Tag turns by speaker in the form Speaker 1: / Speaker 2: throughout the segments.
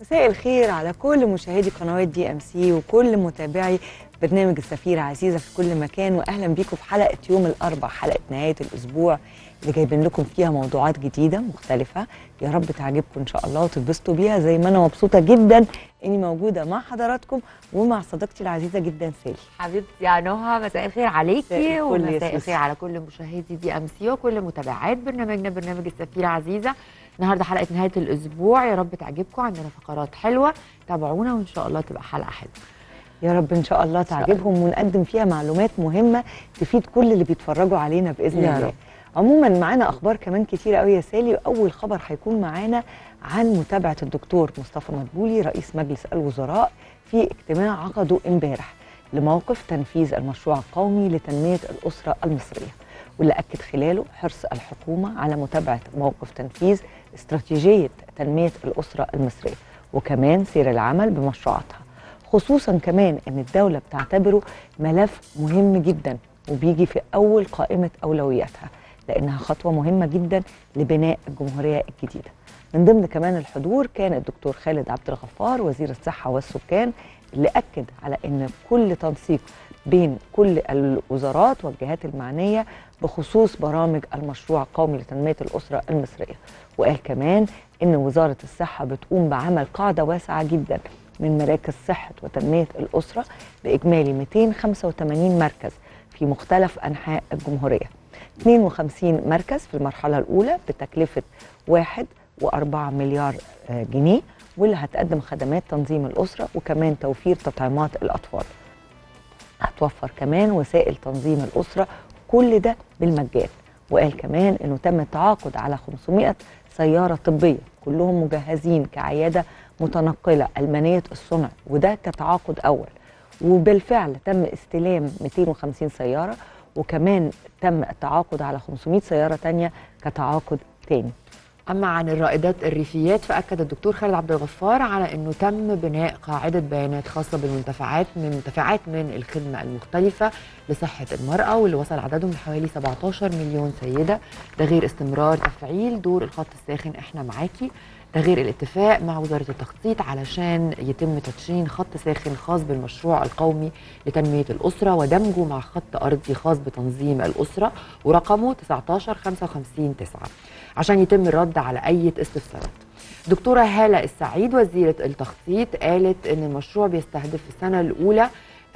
Speaker 1: مساء الخير على كل مشاهدي قنوات دي ام سي وكل متابعي برنامج السفيرة عزيزة في كل مكان واهلا بيكم في حلقة يوم الاربع حلقة نهاية الاسبوع اللي جايبين لكم فيها موضوعات جديدة مختلفة يا رب تعجبكم ان شاء الله وتتبسطوا بيها زي ما انا مبسوطة جدا اني موجودة مع حضراتكم ومع صديقتي العزيزة جدا سالي
Speaker 2: حبيبتي يا نهى مساء الخير
Speaker 1: مساء
Speaker 2: عليكي
Speaker 1: الفل يا
Speaker 2: ومساء
Speaker 1: سوسي.
Speaker 2: الخير على كل مشاهدي دي ام سي وكل متابعات برنامجنا برنامج السفيرة عزيزة النهارده حلقة نهاية الأسبوع يا رب تعجبكم عندنا فقرات حلوة تابعونا وإن شاء الله تبقى حلقة حلوة
Speaker 1: يا رب ان شاء الله
Speaker 2: شاء
Speaker 1: تعجبهم ونقدم فيها معلومات مهمه تفيد كل اللي بيتفرجوا علينا باذن
Speaker 2: يا
Speaker 1: الله
Speaker 2: رب.
Speaker 1: عموما معانا اخبار كمان كتيره قوي يا سالي اول خبر هيكون معانا عن متابعه الدكتور مصطفى مدبولي رئيس مجلس الوزراء في اجتماع عقده امبارح لموقف تنفيذ المشروع القومي لتنميه الاسره المصريه واللي اكد خلاله حرص الحكومه على متابعه موقف تنفيذ استراتيجيه تنميه الاسره المصريه وكمان سير العمل بمشروعاتها خصوصا كمان ان الدوله بتعتبره ملف مهم جدا وبيجي في اول قائمه اولوياتها لانها خطوه مهمه جدا لبناء الجمهوريه الجديده. من ضمن كمان الحضور كان الدكتور خالد عبد الغفار وزير الصحه والسكان اللي اكد على ان كل تنسيق بين كل الوزارات والجهات المعنيه بخصوص برامج المشروع القومي لتنميه الاسره المصريه وقال كمان ان وزاره الصحه بتقوم بعمل قاعده واسعه جدا من مراكز صحه وتنميه الاسره باجمالي 285 مركز في مختلف انحاء الجمهوريه 52 مركز في المرحله الاولى بتكلفه 1.4 مليار آه، جنيه واللي هتقدم خدمات تنظيم الاسره وكمان توفير تطعيمات الاطفال هتوفر كمان وسائل تنظيم الأسرة كل ده بالمجان وقال كمان انه تم التعاقد على 500 سيارة طبية كلهم مجهزين كعيادة متنقلة ألمانية الصنع وده كتعاقد أول وبالفعل تم استلام 250 سيارة وكمان تم التعاقد على 500 سيارة تانية كتعاقد تاني
Speaker 2: أما عن الرائدات الريفيات فأكد الدكتور خالد عبد الغفار على أنه تم بناء قاعدة بيانات خاصة بالمنتفعات من منتفعات من الخدمة المختلفة لصحة المرأة واللي وصل عددهم لحوالي 17 مليون سيدة ده غير استمرار تفعيل دور الخط الساخن إحنا معاكي ده غير الاتفاق مع وزارة التخطيط علشان يتم تدشين خط ساخن خاص بالمشروع القومي لتنمية الأسرة ودمجه مع خط أرضي خاص بتنظيم الأسرة ورقمه 19 55 9 عشان يتم الرد على أي استفسارات دكتورة هالة السعيد وزيرة التخطيط قالت إن المشروع بيستهدف في السنة الأولى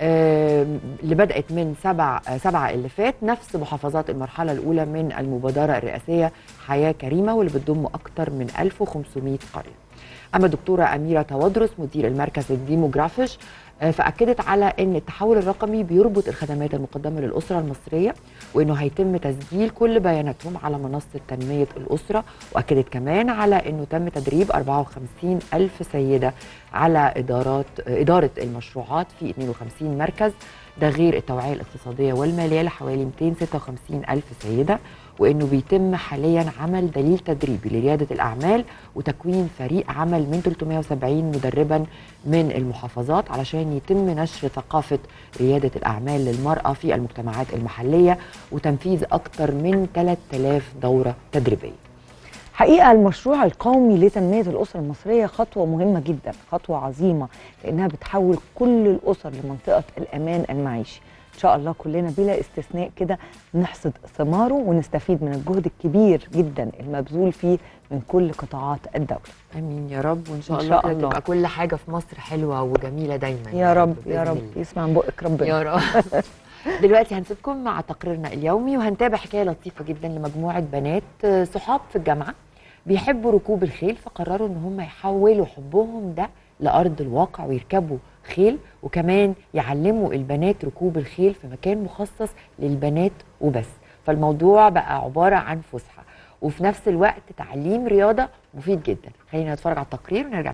Speaker 2: آم، اللي بدأت من سبع آه، سبعة اللي فات نفس محافظات المرحلة الأولى من المبادرة الرئاسية حياة كريمة واللي بتضم أكثر من 1500 قرية أما الدكتورة أميرة توادرس مدير المركز الديموغرافيش آه، فأكدت على أن التحول الرقمي بيربط الخدمات المقدمة للأسرة المصرية وأنه هيتم تسجيل كل بياناتهم على منصة تنمية الأسرة وأكدت كمان على أنه تم تدريب 54 ألف سيدة على إدارات آه، إدارة المشروعات في 52 مركز ده غير التوعية الاقتصادية والمالية لحوالي 256 ألف سيدة وانه بيتم حاليا عمل دليل تدريبي لرياده الاعمال وتكوين فريق عمل من 370 مدربا من المحافظات علشان يتم نشر ثقافه رياده الاعمال للمراه في المجتمعات المحليه وتنفيذ اكثر من 3000 دوره تدريبيه.
Speaker 1: حقيقة المشروع القومي لتنمية الأسرة المصرية خطوة مهمة جدا خطوة عظيمة لأنها بتحول كل الأسر لمنطقة الأمان المعيشي إن شاء الله كلنا بلا استثناء كده نحصد ثماره ونستفيد من الجهد الكبير جدا المبذول فيه من كل قطاعات الدولة
Speaker 2: امين يا رب وان شاء
Speaker 1: إن
Speaker 2: الله
Speaker 1: شاء
Speaker 2: كده
Speaker 1: الله.
Speaker 2: تبقى كل حاجه في مصر حلوه وجميله دايما
Speaker 1: يا رب يا
Speaker 2: بإذن
Speaker 1: رب
Speaker 2: الله.
Speaker 1: يسمع من بقك ربنا
Speaker 2: يا رب دلوقتي هنسيبكم مع تقريرنا اليومي وهنتابع حكايه لطيفه جدا لمجموعه بنات آه، صحاب في الجامعه بيحبوا ركوب الخيل فقرروا ان هم يحولوا حبهم ده لارض الواقع ويركبوا خيل وكمان يعلموا البنات ركوب الخيل في مكان مخصص للبنات وبس فالموضوع بقى عباره عن فسحه وفي نفس الوقت تعليم رياضه مفيد جدا خلينا نتفرج على التقرير ونرجع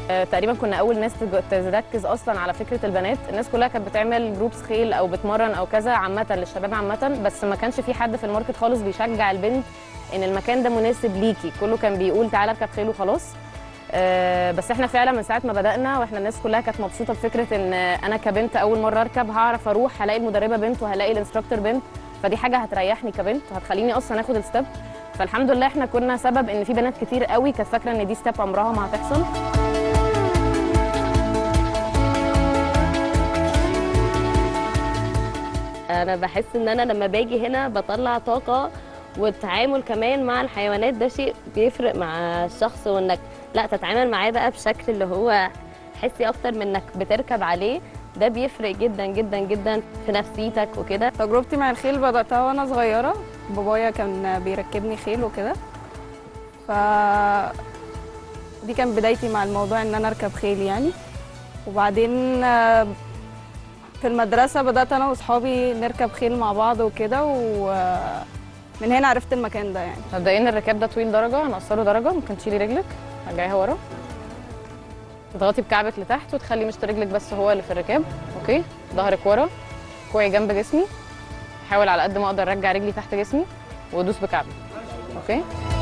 Speaker 3: آه، تقريبا كنا اول ناس تج- تركز اصلا على فكره البنات الناس كلها كانت بتعمل جروبس خيل او بتمرن او كذا عامه للشباب عامه بس ما كانش في حد في الماركت خالص بيشجع البنت ان المكان ده مناسب ليكي كله كان بيقول تعالى اركب خيل وخلاص آه، بس احنا فعلا من ساعه ما بدانا واحنا الناس كلها كانت مبسوطه بفكره ان انا كبنت اول مره اركب هعرف اروح هلاقي المدربه بنت وهلاقي الانستراكتور بنت فدي حاجه هتريحني كبنت وهتخليني اصلا اخد الستيب فالحمد لله احنا كنا سبب ان في بنات كتير قوي كانت فاكره ان دي ستيب عمرها ما هتحصل
Speaker 4: انا بحس ان انا لما باجي هنا بطلع طاقه والتعامل كمان مع الحيوانات ده شيء بيفرق مع الشخص وانك لا تتعامل معاه بقى بشكل اللي هو حسي اكتر من انك بتركب عليه ده بيفرق جدا جدا جدا في نفسيتك وكده
Speaker 5: تجربتي مع الخيل بدأتها وأنا صغيرة بابايا كان بيركبني خيل وكده ف دي كان بدايتي مع الموضوع إن أنا أركب خيل يعني وبعدين آه، في المدرسة بدأت أنا وأصحابي نركب خيل مع بعض وكده ومن هنا عرفت المكان ده يعني
Speaker 3: مبدئيا الركاب ده طويل درجه هنقصره درجه ممكن تشيلي رجلك رجعيها ورا تضغطي بكعبك لتحت وتخلي مشط رجلك بس هو اللي في الركاب اوكي ظهرك ورا كوعي جنب جسمي حاول على قد ما اقدر ارجع رجلي تحت جسمي وادوس بكعبي اوكي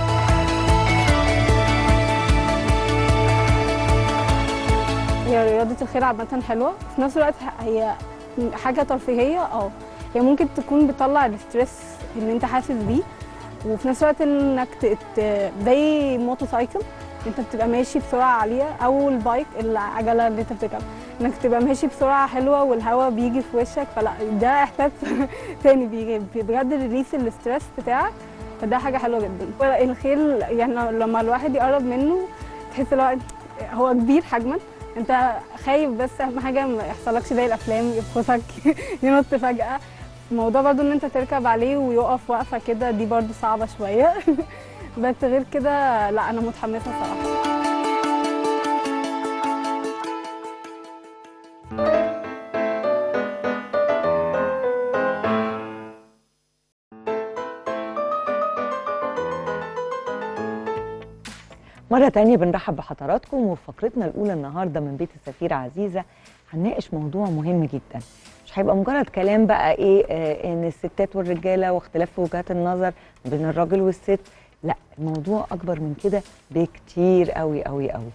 Speaker 5: هي رياضة الخيل عامة حلوة في نفس الوقت هي حاجة ترفيهية اه هي ممكن تكون بتطلع الاسترس اللي انت حاسس بيه وفي نفس الوقت انك ت- ت- زي موتو سايكل انت بتبقى ماشي بسرعة عالية او البايك العجلة اللي انت بتركبها انك تبقى ماشي بسرعة حلوة والهواء بيجي في وشك فلا ده احساس تاني بيجي بجد ريليس الاسترس بتاعك فده حاجة حلوة جدا الخيل يعني لما الواحد يقرب منه تحس اللي هو هو كبير حجما انت خايف بس اهم حاجه ما يحصلكش زي الافلام يفخسك ينط فجاه الموضوع برضو ان انت تركب عليه ويقف وقفه كده دي برضو صعبه شويه بس غير كده لا انا متحمسه صراحه
Speaker 1: مرة تانية بنرحب بحضراتكم وفي فقرتنا الأولى النهاردة من بيت السفيرة عزيزة هنناقش موضوع مهم جدا مش هيبقى مجرد كلام بقى إيه آه إن الستات والرجالة واختلاف في وجهات النظر بين الراجل والست لا الموضوع أكبر من كده بكتير قوي قوي قوي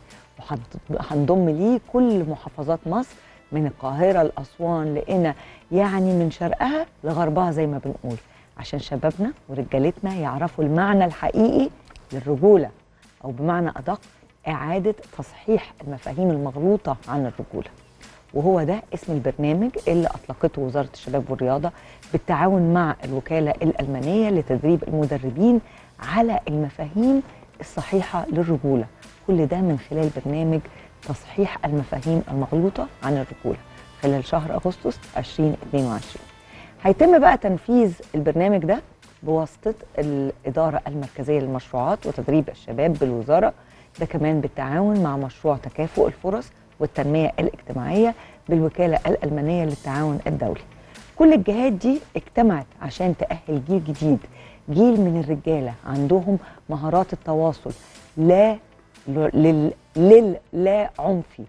Speaker 1: وهنضم ليه كل محافظات مصر من القاهرة لأسوان لقينا يعني من شرقها لغربها زي ما بنقول عشان شبابنا ورجالتنا يعرفوا المعنى الحقيقي للرجولة أو بمعنى أدق إعادة تصحيح المفاهيم المغلوطة عن الرجولة وهو ده اسم البرنامج اللي أطلقته وزارة الشباب والرياضة بالتعاون مع الوكالة الألمانية لتدريب المدربين على المفاهيم الصحيحة للرجولة كل ده من خلال برنامج تصحيح المفاهيم المغلوطة عن الرجولة خلال شهر أغسطس 2022 هيتم بقى تنفيذ البرنامج ده بواسطة الإدارة المركزية للمشروعات وتدريب الشباب بالوزارة ده كمان بالتعاون مع مشروع تكافؤ الفرص والتنمية الاجتماعية بالوكالة الألمانية للتعاون الدولي كل الجهات دي اجتمعت عشان تأهل جيل جديد جيل من الرجالة عندهم مهارات التواصل لا لل, لل لا عنفي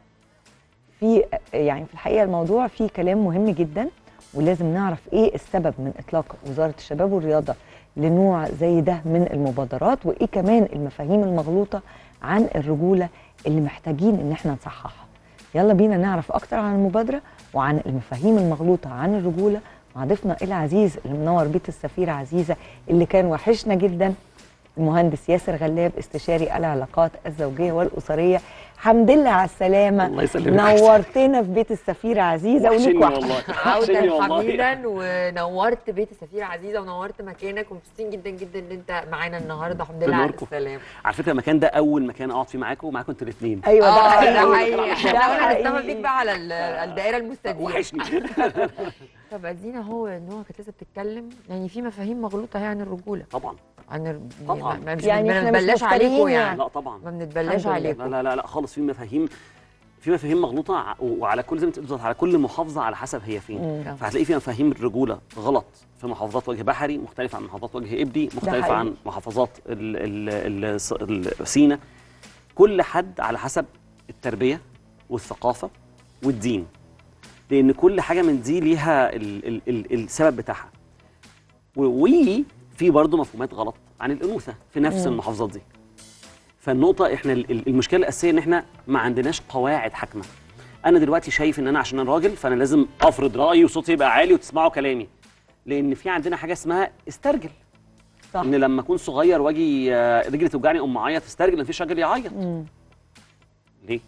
Speaker 1: في يعني في الحقيقة الموضوع فيه كلام مهم جدا ولازم نعرف ايه السبب من اطلاق وزاره الشباب والرياضه لنوع زي ده من المبادرات وايه كمان المفاهيم المغلوطه عن الرجوله اللي محتاجين ان احنا نصححها يلا بينا نعرف اكتر عن المبادره وعن المفاهيم المغلوطه عن الرجوله مع ضيفنا العزيز اللي منور بيت السفيره عزيزه اللي كان وحشنا جدا المهندس ياسر غلاب استشاري العلاقات الزوجيه والاسريه الحمد لله على السلامه
Speaker 6: الله يسلمك
Speaker 1: نورتنا في بيت السفيره عزيزه
Speaker 6: وحشني
Speaker 1: وليك وحشه
Speaker 6: والله
Speaker 2: عودة
Speaker 6: وحشني والله
Speaker 2: حميدا ونورت بيت السفيرة عزيزة ونورت مكانك ومبسوطين جدا جدا ان انت معانا النهارده الحمد لله على
Speaker 6: بنوركم.
Speaker 2: السلامة
Speaker 6: على فكره المكان ده اول مكان اقعد فيه معاكم ومعاكم انتوا الاثنين
Speaker 1: ايوه ده
Speaker 2: اه
Speaker 1: حقيقي
Speaker 2: ده حقيقي احنا
Speaker 1: ده
Speaker 2: بنحاول نستمع
Speaker 1: حقيقي.
Speaker 2: بيك بقى على ال- الدائرة المستديرة
Speaker 6: وحشني
Speaker 2: طب ادينا هو ان هو كانت لسه بتتكلم يعني في مفاهيم مغلوطة هي عن الرجولة
Speaker 6: طبعا
Speaker 2: عن الر...
Speaker 6: طبعاً.
Speaker 2: ما- ما مش
Speaker 1: يعني
Speaker 2: ما
Speaker 1: إحنا مش
Speaker 2: بنتبلاش
Speaker 1: مفتريين
Speaker 2: عليكم
Speaker 1: يعني.
Speaker 2: يعني
Speaker 6: لا طبعا
Speaker 2: ما بنتبلاش
Speaker 1: الحمد لله.
Speaker 6: لا
Speaker 2: عليكم
Speaker 6: لا لا, لا خالص في مفاهيم في مفاهيم مغلوطه ع- وعلى كل زي ما انت قلت على كل محافظه على حسب هي فين
Speaker 1: مم.
Speaker 6: فهتلاقي في مفاهيم الرجوله غلط في محافظات وجه بحري مختلفه عن محافظات وجه ابدي مختلفه
Speaker 1: حقيقي.
Speaker 6: عن محافظات ال- ال- ال- الص- ال- سينا كل حد على حسب التربيه والثقافه والدين لان كل حاجه من دي ليها ال ال ال السبب بتاعها و- وفي برضه مفهومات غلط عن الانوثه في نفس
Speaker 1: مم.
Speaker 6: المحافظات دي فالنقطه احنا ال- ال- المشكله الاساسيه ان احنا ما عندناش قواعد حاكمه انا دلوقتي شايف ان انا عشان انا راجل فانا لازم افرض رايي وصوتي يبقى عالي وتسمعوا كلامي لان في عندنا حاجه اسمها استرجل
Speaker 1: صح
Speaker 6: ان لما اكون صغير واجي آه، رجلي توجعني اقوم اعيط استرجل ان مفيش راجل يعيط
Speaker 1: مم.
Speaker 6: ليه؟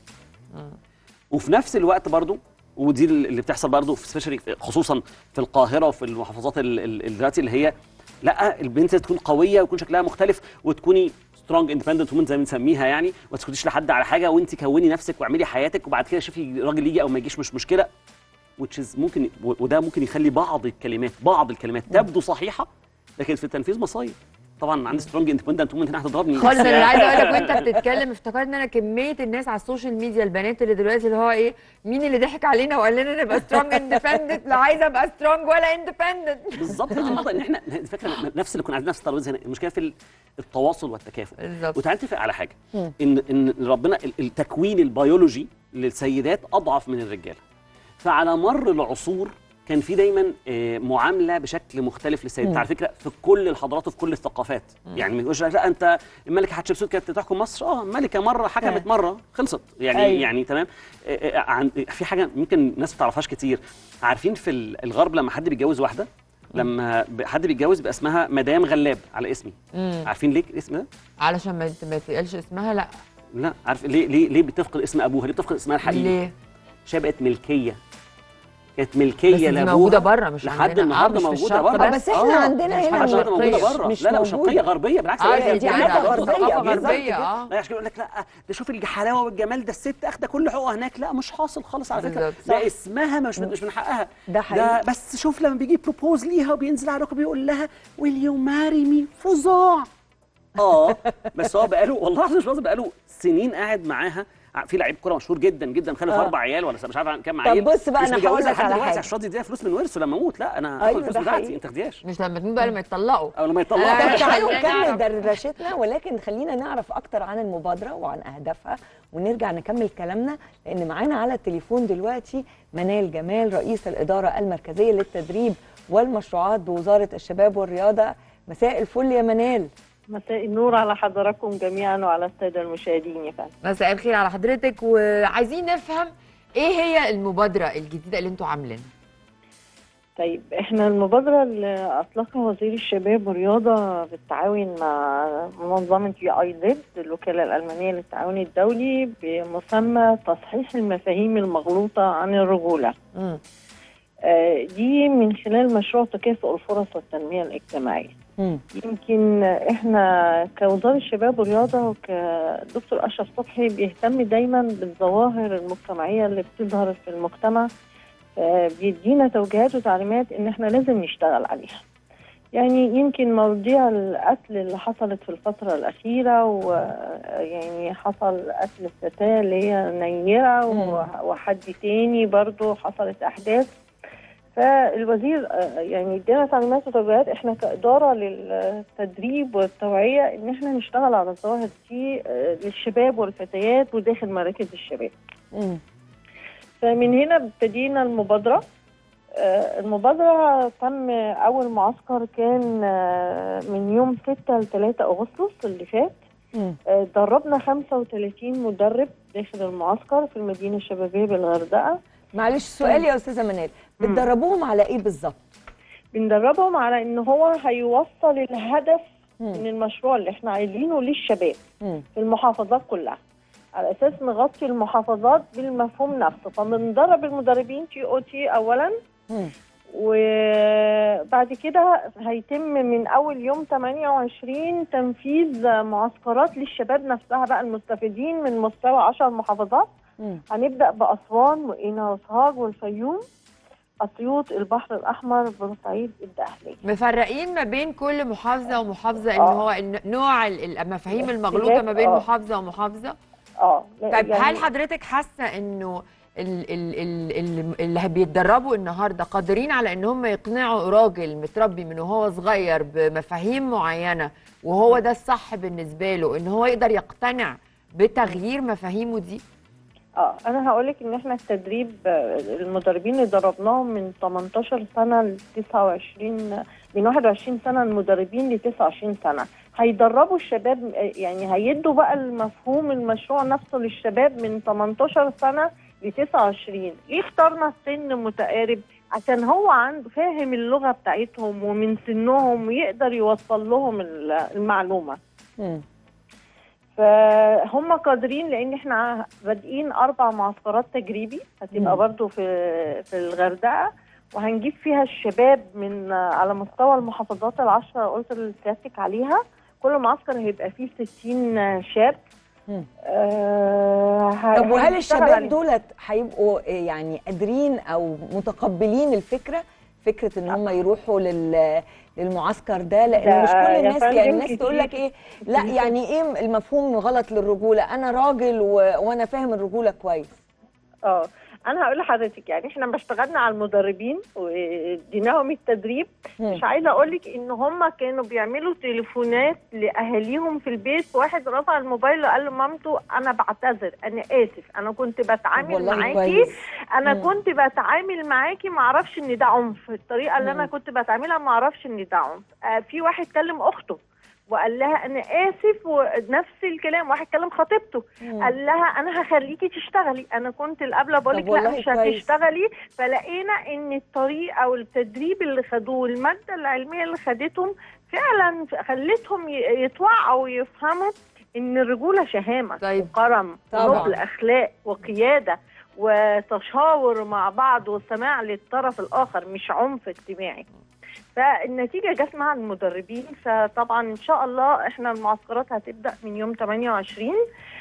Speaker 6: وفي نفس الوقت برضو ودي اللي بتحصل برضو في سبيشالي خصوصا في القاهره وفي المحافظات ال- ال- ال- دلوقتي اللي هي لا البنت تكون قويه ويكون شكلها مختلف وتكوني سترونج اندبندنت وومن زي ما بنسميها يعني وما تسكتيش لحد على حاجه وانت كوني نفسك واعملي حياتك وبعد كده شوفي راجل يجي او ما يجيش مش مشكله which is ممكن و- وده ممكن يخلي بعض الكلمات بعض الكلمات تبدو صحيحه لكن في التنفيذ مصايب طبعا عندي سترونج اندبندنت وومن هنا هتضربني
Speaker 2: خالص
Speaker 6: بس
Speaker 2: انا
Speaker 6: يعني-
Speaker 2: عايزه اقول لك وانت بتتكلم افتكرت ان انا كميه الناس على السوشيال ميديا البنات اللي دلوقتي اللي هو ايه مين اللي ضحك علينا وقال لنا نبقى سترونج اندبندنت لا عايزه ابقى سترونج ولا اندبندنت
Speaker 6: بالظبط هي دي النقطه ان احنا الفكره نفس اللي كنا عايزين نفس الترابيزه هنا المشكله في ال- التواصل والتكافؤ
Speaker 2: بالظبط
Speaker 6: وتعالى نتفق على حاجه
Speaker 1: مم.
Speaker 6: ان ان ربنا ال- التكوين البيولوجي للسيدات اضعف من الرجاله فعلى مر العصور كان في دايما آه، معامله بشكل مختلف للسيدات
Speaker 1: مم.
Speaker 6: على فكره في كل الحضارات وفي كل الثقافات يعني ما يقولش لك لا انت الملكه حتشبسوت كانت تحكم مصر اه ملكه مره حكمت
Speaker 1: آه.
Speaker 6: مره خلصت يعني
Speaker 1: أيوة.
Speaker 6: يعني تمام آه، آه، عن في حاجه ممكن الناس ما تعرفهاش كتير عارفين في ال- الغرب لما حد بيتجوز واحده لما ب- حد بيتجوز بيبقى اسمها مدام غلاب على اسمي
Speaker 2: مم.
Speaker 6: عارفين ليه الاسم ده
Speaker 2: علشان ما ما تقالش اسمها لا
Speaker 6: لا عارف ليه ليه ليه بتفقد اسم ابوها ليه بتفقد اسمها الحقيقي
Speaker 2: ليه
Speaker 6: عشان بقت ملكيه كانت
Speaker 2: بس
Speaker 6: ملكيه
Speaker 2: دي
Speaker 6: لابوها
Speaker 2: موجوده بره مش
Speaker 6: لحد
Speaker 2: عندنا. آه،
Speaker 6: النهارده
Speaker 2: مش في
Speaker 6: موجوده
Speaker 2: الشرق
Speaker 6: بره
Speaker 1: بس إحنا عندنا
Speaker 2: مش
Speaker 1: هنا
Speaker 2: حاجة
Speaker 1: مش
Speaker 6: النهارده موجوده
Speaker 2: شرقية.
Speaker 6: بره
Speaker 1: مش
Speaker 6: لا لا مش
Speaker 1: موجودة.
Speaker 6: شرقيه غربيه بالعكس
Speaker 2: آه،
Speaker 6: هي
Speaker 2: دي
Speaker 6: كلها
Speaker 2: عادة
Speaker 6: غربية.
Speaker 2: غربية،
Speaker 6: جداً.
Speaker 2: غربية،
Speaker 6: جداً.
Speaker 2: آه.
Speaker 6: لا عشان يقول لك لا ده شوف الحلاوه والجمال ده الست اخده كل حقوقها هناك لا مش حاصل خالص على فكره
Speaker 2: بالظبط.
Speaker 6: ده اسمها مش من مش من حقها
Speaker 1: ده
Speaker 6: ده
Speaker 1: حقيقي
Speaker 6: بس شوف لما بيجي بروبوز ليها وبينزل على ركبه بيقول لها will you marry me فظاع اه بس هو بقاله والله العظيم مش بهزر بقاله سنين قاعد معاها في لعيب كوره مشهور جدا جدا خلف
Speaker 1: آه.
Speaker 6: اربع عيال ولا مش عارف عن كام
Speaker 1: طب
Speaker 6: عيل
Speaker 1: بص بقى
Speaker 6: مش
Speaker 1: أنا
Speaker 6: متجوزها
Speaker 1: هقول لك
Speaker 6: لحد
Speaker 1: على
Speaker 6: دلوقتي
Speaker 1: حاجة.
Speaker 6: عشان راضي يديها فلوس من ورثه لما اموت لا انا
Speaker 1: أيوة،
Speaker 6: هاخد الفلوس
Speaker 1: ده
Speaker 6: بتاعتي
Speaker 1: حقيقي.
Speaker 6: انت تاخديهاش
Speaker 2: مش لما تموت بقى لما يتطلقوا
Speaker 6: او لما
Speaker 2: لا،
Speaker 6: يطلعوا
Speaker 2: مش
Speaker 1: تعالوا
Speaker 2: عايزين
Speaker 1: نكمل
Speaker 2: نعرف.
Speaker 1: دردشتنا ولكن خلينا نعرف اكتر عن المبادره وعن اهدافها ونرجع نكمل كلامنا لان معانا على التليفون دلوقتي منال جمال رئيس الاداره المركزيه للتدريب والمشروعات بوزاره الشباب والرياضه مساء الفل يا منال
Speaker 7: مساء النور على حضراتكم جميعا وعلى الساده المشاهدين يا فندم
Speaker 2: مساء الخير على حضرتك وعايزين نفهم ايه هي المبادره الجديده اللي انتوا عاملينها
Speaker 7: طيب احنا المبادره اللي اطلقها وزير الشباب والرياضه بالتعاون مع منظمه يو اي ديد الوكاله الالمانيه للتعاون الدولي بمسمى تصحيح المفاهيم المغلوطه عن الرجوله
Speaker 2: مم.
Speaker 7: آه، دي من خلال مشروع تكافؤ الفرص والتنميه الاجتماعيه
Speaker 1: مم.
Speaker 7: يمكن احنا كوزاره الشباب والرياضه وكدكتور اشرف صبحي بيهتم دايما بالظواهر المجتمعيه اللي بتظهر في المجتمع آه، بيدينا توجيهات وتعليمات ان احنا لازم نشتغل عليها يعني يمكن مواضيع القتل اللي حصلت في الفترة الأخيرة ويعني حصل قتل الفتاة اللي هي نيرة و- وحد تاني برضو حصلت أحداث فالوزير آه، يعني ادانا تعليمات وتوجيهات احنا كإدارة للتدريب والتوعية ان احنا نشتغل على الظواهر دي آه، للشباب والفتيات وداخل مراكز الشباب
Speaker 1: مم.
Speaker 7: فمن هنا ابتدينا المبادرة آه، المبادرة تم أول معسكر كان آه، من يوم 6 ل 3 أغسطس اللي فات
Speaker 1: مم.
Speaker 7: آه، دربنا 35 مدرب داخل المعسكر في المدينة الشبابية بالغردقة
Speaker 1: معلش سؤال يا استاذه منال بتدربوهم على ايه بالظبط
Speaker 7: بندربهم على إن هو هيوصل الهدف
Speaker 1: مم.
Speaker 7: من المشروع اللي احنا عايزينه للشباب
Speaker 1: مم.
Speaker 7: في المحافظات كلها على اساس نغطي المحافظات بالمفهوم نفسه فبندرب المدربين تي او تي اولا
Speaker 1: مم.
Speaker 7: وبعد كده هيتم من اول يوم 28 تنفيذ معسكرات للشباب نفسها بقى المستفيدين من مستوى 10 محافظات
Speaker 1: مم.
Speaker 7: هنبدا باسوان وقنا وسوهاج والفيوم اسيوط البحر الاحمر بورسعيد الدقهليه
Speaker 2: مفرقين ما بين كل محافظه ومحافظه ان
Speaker 7: آه.
Speaker 2: هو إن نوع ال- المفاهيم المغلوطه ما بين
Speaker 7: آه.
Speaker 2: محافظه ومحافظه
Speaker 7: اه
Speaker 2: طيب
Speaker 7: يعني-
Speaker 2: هل حضرتك حاسه انه ال- ال- ال- ال- اللي بيتدربوا النهارده قادرين على ان هم يقنعوا راجل متربي من وهو صغير بمفاهيم معينه وهو ده الصح بالنسبه له ان هو يقدر يقتنع بتغيير مفاهيمه دي
Speaker 7: اه انا هقول لك ان احنا التدريب آه، المدربين اللي دربناهم من 18 سنه ل 29 من 21 سنه المدربين ل 29 سنه هيدربوا الشباب آه، يعني هيدوا بقى المفهوم المشروع نفسه للشباب من 18 سنه ل 29 ليه اخترنا السن متقارب عشان هو عنده فاهم اللغه بتاعتهم ومن سنهم ويقدر يوصل لهم ال- المعلومه
Speaker 1: مم.
Speaker 7: فهم قادرين لان احنا بادئين اربع معسكرات تجريبي هتبقى
Speaker 1: مم.
Speaker 7: برضو في في الغردقه وهنجيب فيها الشباب من على مستوى المحافظات العشرة قلت لسيادتك عليها كل معسكر هيبقى فيه 60 شاب
Speaker 1: مم.
Speaker 7: آه ه-
Speaker 1: طب وهل
Speaker 7: هنشتغل
Speaker 1: الشباب
Speaker 7: عليه.
Speaker 1: دولت هيبقوا إيه يعني قادرين او متقبلين الفكره فكره ان هم يروحوا لل للمعسكر ده لان
Speaker 7: ده
Speaker 1: مش كل
Speaker 7: يا
Speaker 1: الناس
Speaker 7: فندم
Speaker 1: يعني الناس
Speaker 7: كتير.
Speaker 1: تقول لك ايه لا يعني ايه المفهوم غلط للرجوله انا راجل و... وانا فاهم الرجوله كويس
Speaker 7: اه انا هقول لحضرتك يعني احنا لما اشتغلنا على المدربين واديناهم التدريب
Speaker 1: مم.
Speaker 7: مش عايزه اقول لك ان هم كانوا بيعملوا تليفونات لاهاليهم في البيت واحد رفع الموبايل وقال لمامته انا بعتذر انا اسف انا كنت
Speaker 1: طب
Speaker 7: بتعامل
Speaker 1: والله
Speaker 7: معاكي
Speaker 1: كويس.
Speaker 7: انا
Speaker 1: مم.
Speaker 7: كنت بتعامل معاكي ما اعرفش ان ده عنف الطريقه اللي انا
Speaker 1: مم.
Speaker 7: كنت بتعاملها ما اعرفش ان ده عنف آه في واحد كلم اخته وقال لها انا اسف ونفس الكلام واحد كلم خطيبته
Speaker 1: مم.
Speaker 7: قال لها انا هخليكي تشتغلي انا كنت القبله بقول لك
Speaker 1: طب
Speaker 7: لا
Speaker 1: والله
Speaker 7: مش
Speaker 1: كويس.
Speaker 7: هتشتغلي فلقينا ان الطريقه او التدريب اللي خدوه والماده العلميه اللي خدتهم فعلا خلتهم ي- يتوعوا ويفهموا ان الرجوله شهامه
Speaker 2: طيب.
Speaker 7: وكرم
Speaker 1: طبعاً.
Speaker 7: ونبل اخلاق وقياده وتشاور مع بعض والسماع للطرف الاخر مش عنف اجتماعي فالنتيجه جت مع المدربين فطبعا ان شاء الله احنا المعسكرات هتبدا من يوم 28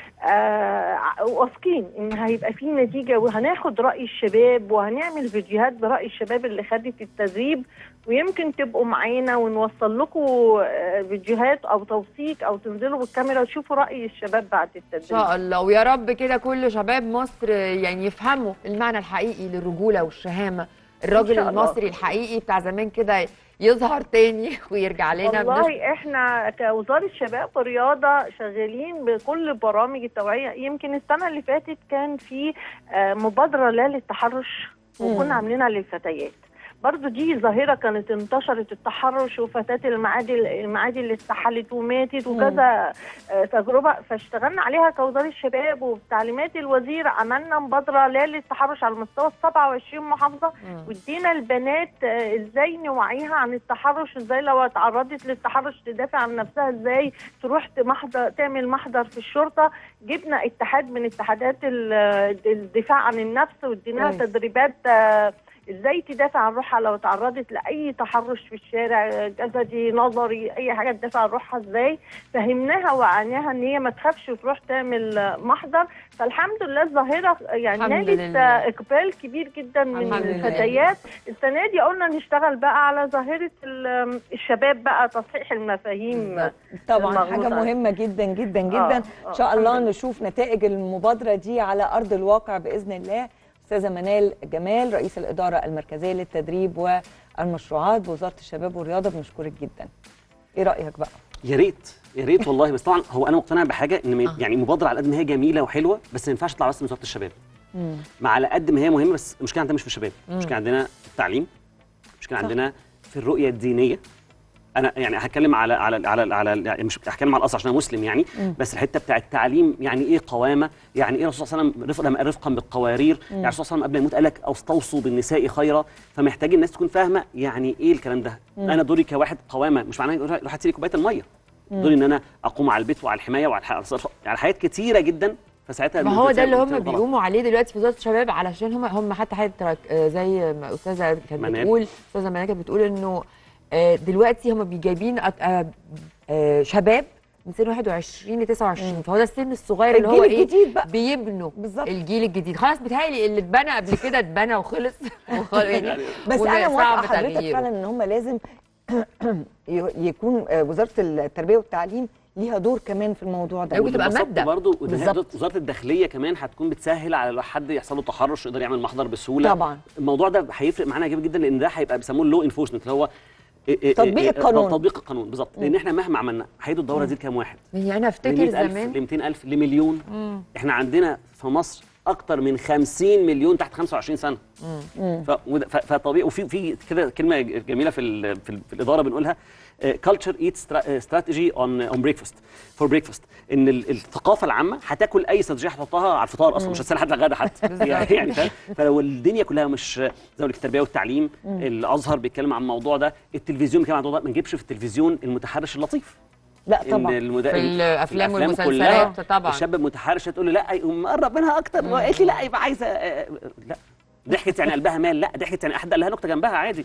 Speaker 7: آه واثقين ان هيبقى في نتيجه وهناخد راي الشباب وهنعمل فيديوهات براي الشباب اللي خدت التدريب ويمكن تبقوا معانا ونوصل لكم آه، فيديوهات او توثيق او تنزلوا بالكاميرا وتشوفوا راي الشباب بعد
Speaker 2: ان
Speaker 7: التدريب
Speaker 2: شاء الله ويا رب كده كل شباب مصر يعني يفهموا المعنى الحقيقي للرجوله والشهامه الراجل
Speaker 7: شاء الله.
Speaker 2: المصري الحقيقي بتاع زمان كده يظهر تاني ويرجع لنا بنش-
Speaker 7: والله احنا كوزاره شباب ورياضه شغالين بكل برامج التوعيه يمكن السنه اللي فاتت كان في آه، مبادره لا للتحرش
Speaker 1: مم.
Speaker 7: وكنا عاملينها للفتيات برضو دي ظاهرة كانت انتشرت التحرش وفتاة المعادي المعادي اللي استحلت وماتت وكذا آه، تجربة فاشتغلنا عليها كوزارة الشباب وبتعليمات الوزير عملنا مبادرة لا للتحرش على مستوى ال 27 محافظة
Speaker 2: مم.
Speaker 7: وادينا البنات آه، ازاي نوعيها عن التحرش ازاي لو اتعرضت للتحرش تدافع عن نفسها ازاي تروح محضر تعمل محضر في الشرطه جبنا اتحاد من اتحادات ال- الدفاع عن النفس واديناها
Speaker 1: كويس.
Speaker 7: تدريبات آه، ازاي تدافع عن روحها لو تعرضت لاي تحرش في الشارع آه، جسدي نظري اي حاجه تدافع عن روحها ازاي فهمناها وعناها ان هي ما تخافش وتروح تعمل آه، محضر فالحمد لله الظاهره يعني
Speaker 2: الحمد
Speaker 7: نالت
Speaker 2: لله.
Speaker 7: آه، اقبال كبير جدا من
Speaker 2: الحمد لله.
Speaker 7: الفتيات السنه دي قلنا نشتغل بقى على ظاهره ال- الشباب بقى تصحيح المفاهيم
Speaker 2: بالظبط.
Speaker 1: طبعا
Speaker 7: المغلوطة.
Speaker 1: حاجه مهمه جدا جدا
Speaker 7: آه،
Speaker 1: جدا
Speaker 7: آه،
Speaker 1: ان شاء الله
Speaker 7: الحمد لله.
Speaker 1: نشوف نتائج المبادره دي على ارض الواقع باذن الله استاذه منال جمال رئيس الاداره المركزيه للتدريب والمشروعات بوزاره الشباب والرياضه بنشكرك جدا ايه رايك بقى
Speaker 6: يا ريت يا ريت والله بس طبعا هو انا مقتنع بحاجه ان
Speaker 2: آه.
Speaker 6: يعني مبادره على قد ما هي جميله وحلوه بس ما ينفعش تطلع بس من وزاره الشباب ما على قد ما هي مهمه بس المشكله عندنا مش في الشباب المشكله عندنا في التعليم المشكله
Speaker 1: صح.
Speaker 6: عندنا في الرؤيه الدينيه انا يعني هتكلم على على على على يعني مش هتكلم على الاصل عشان انا مسلم يعني بس الحته بتاع التعليم يعني ايه قوامه يعني ايه الرسول صلى الله عليه وسلم رفق- لما رفقا بالقوارير يعني الرسول صلى الله عليه وسلم قبل ما يموت قال لك استوصوا بالنساء خيرا فمحتاجين الناس تكون فاهمه يعني ايه الكلام ده انا دوري كواحد قوامه مش معناه يروح يروح تسيلي كوبايه الميه دوري ان انا اقوم على البيت وعلى الحمايه وعلى الح- على حاجات كتيره جدا فساعتها
Speaker 2: ما هو ده اللي هم
Speaker 6: غلط.
Speaker 2: بيقوموا عليه دلوقتي في وزاره الشباب علشان هم هم حتى حضرتك آه، زي ما استاذه كانت
Speaker 6: منال.
Speaker 2: بتقول استاذه منال كانت بتقول انه آه، دلوقتي هم جايبين أت- آه، آه، شباب من سن 21 ل 29 فهو ده السن الصغير اللي هو
Speaker 1: الجيل
Speaker 2: ايه
Speaker 1: الجديد بقى
Speaker 2: بيبنوا
Speaker 1: بالظبط.
Speaker 2: الجيل الجديد خلاص بيتهيألي اللي اتبنى قبل كده اتبنى وخلص وخلاص يعني
Speaker 1: بس انا
Speaker 2: وصعب
Speaker 1: موافقه حضرتك
Speaker 2: تغييره.
Speaker 1: فعلا ان هم لازم ي- يكون آه، وزاره التربيه والتعليم ليها دور كمان في الموضوع ده
Speaker 2: ممكن تبقى
Speaker 6: وبالبساطة
Speaker 2: مادة.
Speaker 6: برضو
Speaker 1: بالظبط.
Speaker 6: وزاره الداخليه كمان هتكون بتسهل على لو حد يحصل له تحرش يقدر يعمل محضر بسهوله
Speaker 1: طبعا
Speaker 6: الموضوع ده هيفرق معانا جامد جدا لان ده هيبقى بيسموه اللو انفورسمنت اللي هو إيه- إيه-
Speaker 1: تطبيق
Speaker 6: إيه-
Speaker 1: القانون.
Speaker 6: تطبيق القانون بالظبط لان احنا مهما عملنا هيدوا الدوره دي لكام واحد
Speaker 2: يعني انا
Speaker 6: ل
Speaker 2: افتكر
Speaker 6: 100000
Speaker 2: زمان
Speaker 6: ل 200000 لمليون
Speaker 2: مم.
Speaker 6: احنا عندنا في مصر اكتر من 50 مليون تحت 25 سنه ف- وده- ف- فطبيعي وفي في كده كلمه جميله في ال في, ال في الاداره بنقولها كلتشر ايت استراتيجي اون اون بريكفاست فور بريكفاست ان ال- الثقافه العامه هتاكل اي استراتيجيه هتحطها على الفطار اصلا مش هتسال حد لغدا حتى يعني يعني فاهم؟ فلو الدنيا كلها مش زي ما بقول لك التربيه والتعليم الازهر بيتكلم عن الموضوع ده التلفزيون بيتكلم عن الموضوع ده ما نجيبش في التلفزيون المتحرش اللطيف
Speaker 1: لا
Speaker 6: إن
Speaker 1: طبعا
Speaker 6: المد...
Speaker 2: في الافلام
Speaker 6: كلها
Speaker 2: والمسلسلات طبعا
Speaker 6: الشاب المتحرش هتقول له لا يقوم مقرب منها اكتر وقالت لي لا يبقى عايزه آه، لا ضحكت يعني قلبها مال لا ضحكت يعني احد قال لها نكته جنبها عادي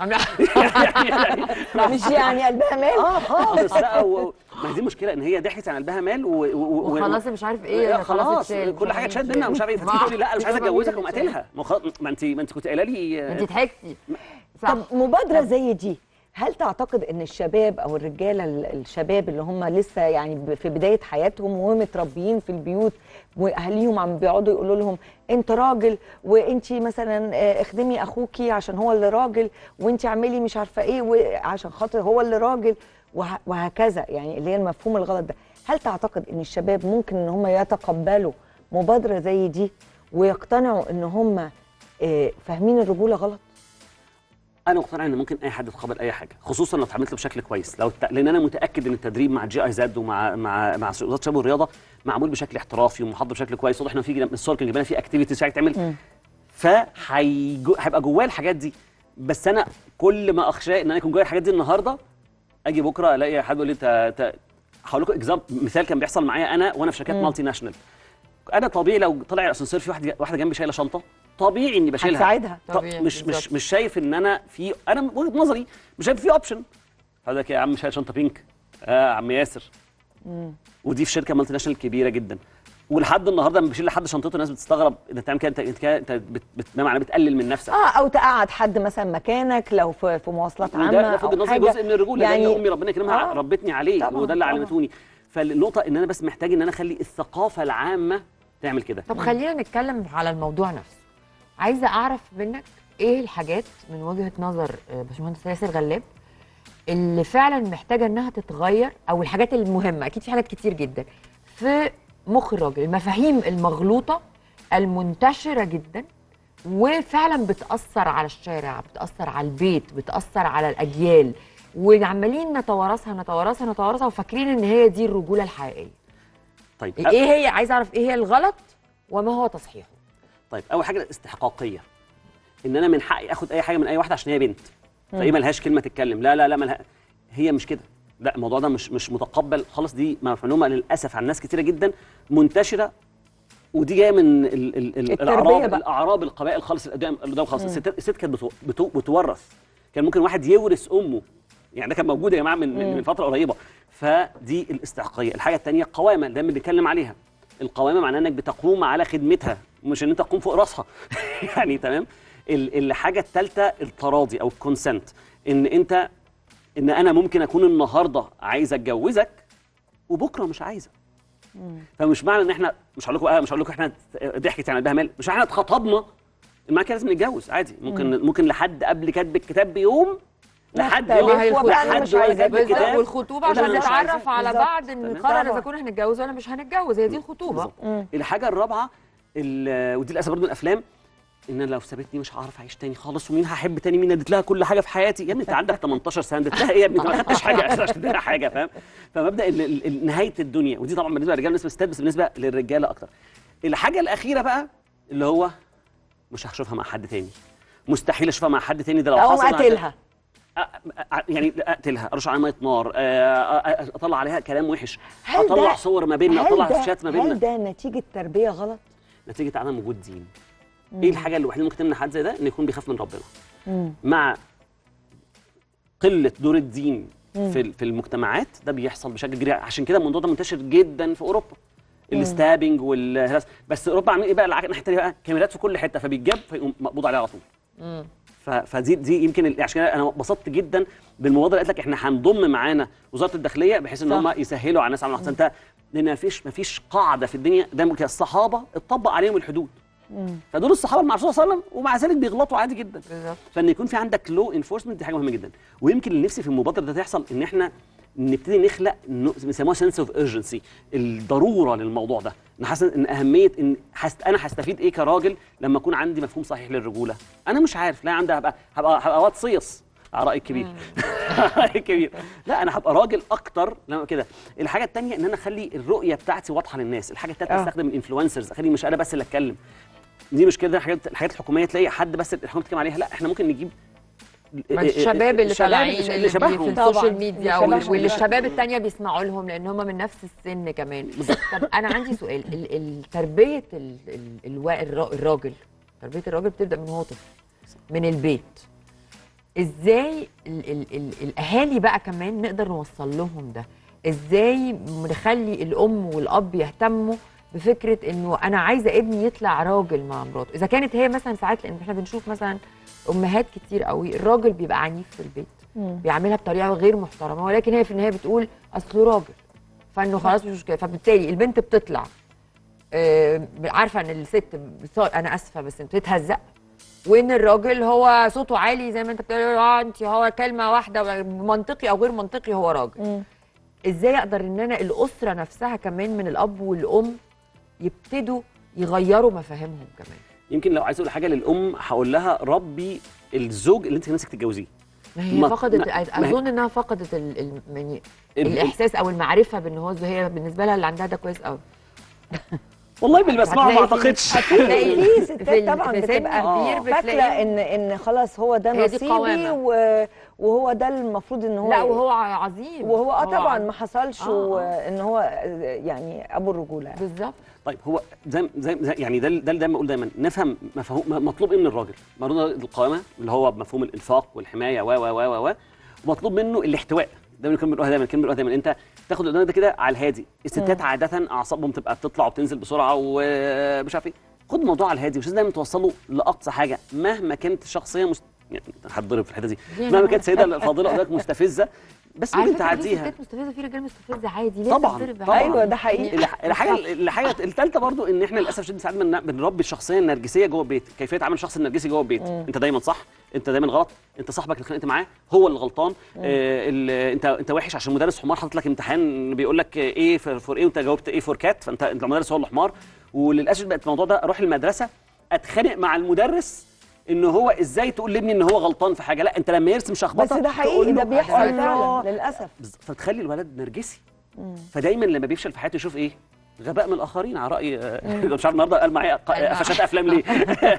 Speaker 2: عاملة-
Speaker 1: مش يعني قلبها مال
Speaker 6: اه خالص لا و... ما هي دي مشكله ان هي ضحكت عن قلبها مال و... و... و...
Speaker 2: وخلاص مش عارف ايه
Speaker 6: لا خلاص
Speaker 2: اتشال،
Speaker 6: كل
Speaker 2: مش
Speaker 6: حاجه
Speaker 2: عارف
Speaker 6: اتشال منها ومش عارف ايه فتيجي تقول لي لا انا مش عايزه
Speaker 2: طبعاً
Speaker 6: اتجوزك
Speaker 2: مين
Speaker 6: وأقوم
Speaker 2: اللي
Speaker 6: قاتلها ما خلاص ما انت ما انت كنت قايله لي
Speaker 2: انت
Speaker 6: آه،
Speaker 2: ضحكتي صح
Speaker 1: طب مبادرة زي دي هل تعتقد ان الشباب او الرجاله ال- الشباب اللي هم لسه يعني ب- في بدايه حياتهم ومتربيين في البيوت واهاليهم عم بيقعدوا يقولوا لهم انت راجل وانت مثلا آه، اخدمي اخوكي عشان هو اللي راجل وانت اعملي مش عارفه ايه وعشان خاطر هو اللي راجل وه- وهكذا يعني اللي هي المفهوم الغلط ده هل تعتقد ان الشباب ممكن ان هم يتقبلوا مبادره زي دي ويقتنعوا ان هم آه، فاهمين الرجوله غلط
Speaker 6: انا مقتنع ان ممكن اي حد يتقبل اي حاجه خصوصا لو اتعاملت له بشكل كويس لو الت... لان انا متاكد ان التدريب مع جي اي زد ومع مع مع وزاره الشباب والرياضه معمول بشكل احترافي ومحضر بشكل كويس واضح انه في جنب- الصور كان جايبين فيه اكتيفيتيز تعمل فهيبقى جواه الحاجات دي بس انا كل ما اخشى ان انا يكون جوايا الحاجات دي النهارده اجي بكره الاقي حد يقول لي انت أنت- هقول لكم اكزام مثال كان بيحصل معايا انا وانا في شركات مالتي ناشونال انا طبيعي لو طلع الاسانسير في واحد واحده جنبي شايله شنطه طبيعي اني بشيلها
Speaker 1: هتساعدها
Speaker 6: طب
Speaker 2: طبيعي،
Speaker 6: مش مش
Speaker 2: بالظبط.
Speaker 6: مش شايف ان انا في انا من وجهه نظري مش شايف في اوبشن حضرتك يا عم شايل شنطه بينك اه يا عم ياسر ودي في شركه مالتي ناشونال كبيره جدا ولحد النهارده لما بشيل لحد شنطته الناس بتستغرب انت بتعمل كده انت انت كده انت بت- بتنام على بتقلل من نفسك
Speaker 1: اه او تقعد حد مثلا مكانك لو في في مواصلات عامه
Speaker 6: وده ده في وجهه
Speaker 1: او
Speaker 6: نظري
Speaker 1: حاجه
Speaker 6: جزء من الرجوله يعني
Speaker 1: يعني
Speaker 6: ده اللي امي ربنا يكرمها
Speaker 1: آه.
Speaker 6: ربتني عليه
Speaker 1: طبعاً،
Speaker 6: وده اللي
Speaker 1: طبعاً.
Speaker 6: علمتوني فالنقطه ان انا بس محتاج ان انا اخلي الثقافه العامه تعمل كده
Speaker 2: طب خلينا نتكلم على الموضوع نفسه عايزه اعرف منك ايه الحاجات من وجهه نظر آه، باشمهندس ياسر غلاب اللي فعلا محتاجه انها تتغير او الحاجات المهمه اكيد في حاجات كتير جدا في مخ الراجل المفاهيم المغلوطه المنتشره جدا وفعلا بتاثر على الشارع بتاثر على البيت بتاثر على الاجيال وعمالين نتوارثها نتوارثها نتوارثها وفاكرين ان هي دي الرجوله الحقيقيه
Speaker 6: طيب
Speaker 2: ايه هي عايزه اعرف ايه هي الغلط وما هو تصحيحه
Speaker 6: طيب اول حاجه الاستحقاقيه ان انا من حقي اخد اي حاجه من اي واحده عشان هي بنت فايه ملهاش كلمه تتكلم لا لا لا ملها هي مش كده لا الموضوع ده مش مش متقبل خالص دي معلومه للاسف عن ناس كتيره جدا منتشره ودي جايه من ال ال ال
Speaker 1: التربية
Speaker 6: الاعراب
Speaker 1: بقى.
Speaker 6: الاعراب القبائل خالص القدام القدام خالص الستات الست كانت بتو- بتو- بتورث كان ممكن واحد يورث امه يعني ده كان موجود يا جماعه من من من فتره قريبه فدي الاستحقاقيه الحاجه الثانيه قوامه ده اللي بنتكلم عليها القوامه معناه انك بتقوم على خدمتها مش ان انت تقوم فوق راسها يعني تمام ال- الحاجه الثالثه التراضي او الكونسنت ان انت ان انا ممكن اكون النهارده عايز اتجوزك وبكره مش عايزه فمش معنى ان احنا مش هقول لكم بقى مش هقول لكم احنا ضحكت يعني قلبها مال مش احنا اتخطبنا المعنى كده لازم نتجوز عادي ممكن ممكن لحد قبل كتب الكتاب بيوم لحد
Speaker 1: نختلف
Speaker 6: يوم
Speaker 2: وهي
Speaker 1: وبقى أنا
Speaker 6: لحد
Speaker 1: مش
Speaker 6: ولا
Speaker 1: عايزة
Speaker 6: كتب
Speaker 2: بالظبط
Speaker 6: الكتاب
Speaker 2: والخطوبه
Speaker 6: ولا
Speaker 2: عشان
Speaker 6: أنا مش عايزة.
Speaker 2: نتعرف على
Speaker 1: بالظبط.
Speaker 2: بعض
Speaker 6: تمام.
Speaker 2: نقرر اذا
Speaker 1: طبعا.
Speaker 2: كنا هنتجوز ولا مش هنتجوز هي دي الخطوبه
Speaker 6: بالظبط. الحاجه الرابعه ال- ودي للاسف برضه من الافلام ان انا لو سابتني مش هعرف اعيش تاني خالص ومين هحب تاني مين اديت لها كل حاجه في حياتي يا ابني انت عندك 18 سنه اديت لها ايه يا ابني انت ما خدتش حاجه عشان تدي لها حاجه فاهم فمبدا ال- ال- ال- نهايه الدنيا ودي طبعا بالنسبه للرجاله بالنسبه للستات بس بالنسبه للرجاله اكتر الحاجه الاخيره بقى اللي هو مش هشوفها مع حد تاني مستحيل اشوفها مع حد تاني ده لو
Speaker 1: اقوم
Speaker 6: حصل
Speaker 1: قاتلها
Speaker 6: أ- أ- يعني اقتلها ارش عليها ميه نار آه، أ- أ- اطلع عليها كلام وحش
Speaker 1: هل
Speaker 6: اطلع
Speaker 1: ده-
Speaker 6: صور ما بيننا
Speaker 1: هل
Speaker 6: اطلع
Speaker 1: ده-
Speaker 6: شات ما
Speaker 1: هل
Speaker 6: بيننا
Speaker 1: ده نتيجه تربيه غلط
Speaker 6: نتيجه عدم وجود دين ايه الحاجه الوحيده اللي ممكن تمنع حد زي ده ان يكون بيخاف من ربنا مع قله دور الدين في ال- في المجتمعات ده بيحصل بشكل كبير عشان كده الموضوع ده منتشر جدا في اوروبا الستابنج والهراس بس اوروبا عاملين ايه بقى العك- الناحيه الثانيه بقى كاميرات في كل حته فبيتجاب فيقوم مقبوض عليه على طول ف- فدي دي يمكن ال- عشان كده انا انبسطت جدا بالمبادره اللي قالت لك احنا هنضم معانا وزاره الداخليه بحيث ان
Speaker 1: صح.
Speaker 6: هم يسهلوا على الناس عمل احسن انت لان مفيش مفيش قاعده في الدنيا دايما كده الصحابه اتطبق عليهم الحدود فدول الصحابه مع الرسول صلى الله عليه وسلم ومع ذلك بيغلطوا عادي جدا
Speaker 2: بالظبط
Speaker 6: فان يكون في عندك لو انفورسمنت دي حاجه مهمه جدا ويمكن اللي نفسي في المبادره ده تحصل ان احنا نبتدي نخلق ن- بيسموها سنس اوف urgency الضروره للموضوع ده انا حاسس ان اهميه ان حست انا هستفيد ايه كراجل لما اكون عندي مفهوم صحيح للرجوله انا مش عارف لا عندي هبقى هبقى هبقى واد صيص على رايي الكبير رايي الكبير لا انا هبقى راجل اكتر لما كده الحاجه الثانيه ان انا اخلي الرؤيه بتاعتي واضحه للناس الحاجه الثالثه
Speaker 1: آه.
Speaker 6: استخدم الانفلونسرز اخلي مش انا بس اللي اتكلم دي مش كده الحاجات الحاجات الحكوميه تلاقي حد بس الحكومه بتتكلم عليها لا احنا ممكن نجيب
Speaker 2: ما الشباب اللي طالعين
Speaker 6: اللي
Speaker 2: اللي بي- في
Speaker 6: شبههم
Speaker 1: طبعاً.
Speaker 2: السوشيال ميديا
Speaker 1: اللي
Speaker 2: واللي
Speaker 1: شبههم.
Speaker 2: واللي الشباب التانية بيسمعوا لهم لان هم من نفس السن كمان طب انا عندي سؤال ال- ال- تربيه ال- ال- الوا- الرا- الراجل تربيه الراجل بتبدا من هو طفل من البيت ازاي ال ال ال الاهالي بقى كمان نقدر نوصل لهم ده ازاي نخلي الام والاب يهتموا بفكره انه انا عايزه ابني يطلع راجل مع مراته اذا كانت هي مثلا ساعات لان احنا بنشوف مثلا امهات كتير قوي الراجل بيبقى عنيف في البيت بيعملها بطريقه غير محترمه ولكن هي في النهايه بتقول اصله راجل فانه خلاص مش مشكله فبالتالي البنت بتطلع آه، عارفه ان الست بتص- انا اسفه بس بتتهزق وان الراجل هو صوته عالي زي ما انت بتقول اه انت هو كلمه واحده منطقي او غير منطقي هو راجل ازاي اقدر ان انا الاسره نفسها كمان من الاب والام يبتدوا يغيروا مفاهيمهم كمان
Speaker 6: يمكن لو عايز اقول حاجه للام هقول لها ربي الزوج اللي انت نفسك تتجوزيه
Speaker 2: ما هي
Speaker 6: ما-
Speaker 2: فقدت
Speaker 6: ما- ما هي-
Speaker 2: اظن انها فقدت ال... ال... يعني
Speaker 6: ال-
Speaker 2: الاحساس او المعرفه بان هو هي بالنسبه لها اللي عندها ده كويس قوي
Speaker 6: والله باللي بسمعه ما
Speaker 2: هتلاقي في-
Speaker 6: اعتقدش
Speaker 2: هتلاقي
Speaker 1: في
Speaker 2: في
Speaker 1: ستات
Speaker 2: ال-
Speaker 1: طبعا
Speaker 2: في سن
Speaker 1: بتبقى
Speaker 2: كبير
Speaker 1: فاكره
Speaker 2: بتلاقي
Speaker 1: ان ان خلاص هو ده
Speaker 2: هي دي
Speaker 1: نصيبي
Speaker 2: قوامة.
Speaker 1: و- وهو ده المفروض ان هو
Speaker 2: لا وهو عظيم
Speaker 1: وهو اه
Speaker 2: هو
Speaker 1: طبعا
Speaker 2: عظيم.
Speaker 1: ما حصلش
Speaker 2: آه، آه.
Speaker 1: وان هو يعني ابو الرجوله يعني.
Speaker 2: بالظبط
Speaker 6: طيب هو زي زي زي- يعني ده ده اللي دايما بقول دايما نفهم مفهوم مطلوب ايه من الراجل؟ مرونه القوامه اللي هو مفهوم الانفاق والحمايه و و و و و ومطلوب منه الاحتواء ده اللي كنا بنقولها دايما كلمه بنقولها دايما انت تاخد اللي قدامك ده كده على الهادي الستات عاده اعصابهم تبقى بتطلع وبتنزل بسرعه ومش عارف ايه خد الموضوع على الهادي مش لازم دايما توصله لاقصى حاجه مهما كانت الشخصيه مست... يعني هتضرب في الحته دي
Speaker 2: دي
Speaker 6: مهما
Speaker 2: أنا
Speaker 6: كانت السيده الفاضله قدامك مستفزه بس
Speaker 2: على
Speaker 6: ممكن
Speaker 2: فكره في
Speaker 6: تعديها
Speaker 2: ستات مستفزه في رجال مستفزه عادي ليه
Speaker 6: طبعاً،
Speaker 2: تتضرب
Speaker 6: طبعاً.
Speaker 2: عادي؟
Speaker 1: ايوه ده حقيقي
Speaker 6: الح- الحاجه الحاجه الثالثه برضو ان احنا للاسف شديد ساعات بن- بنربي الشخصيه النرجسيه جوه البيت كيفيه عمل الشخص النرجسي جوه البيت انت دايما صح انت دايما غلط انت صاحبك اللي اتخانقت معاه هو اللي غلطان آه ال- انت انت وحش عشان مدرس حمار حاطط لك امتحان بيقول لك ايه فور ايه وانت جاوبت ايه فور كات فانت انت المدرس هو اللي حمار وللاسف بقت الموضوع ده اروح المدرسه اتخانق مع المدرس ان هو ازاي تقول لابني ان هو غلطان في حاجه لا انت لما يرسم شخبطه
Speaker 1: بس ده حقيقي
Speaker 6: تقول له
Speaker 1: ده بيحصل
Speaker 6: الله.
Speaker 1: فعلا للاسف
Speaker 6: بز- فتخلي الولد نرجسي فدايما لما بيفشل في حياته يشوف ايه غباء من الاخرين على راي آه، مش عارف النهارده قال معايا ق-
Speaker 2: أيوة.
Speaker 6: قفشات افلام ليه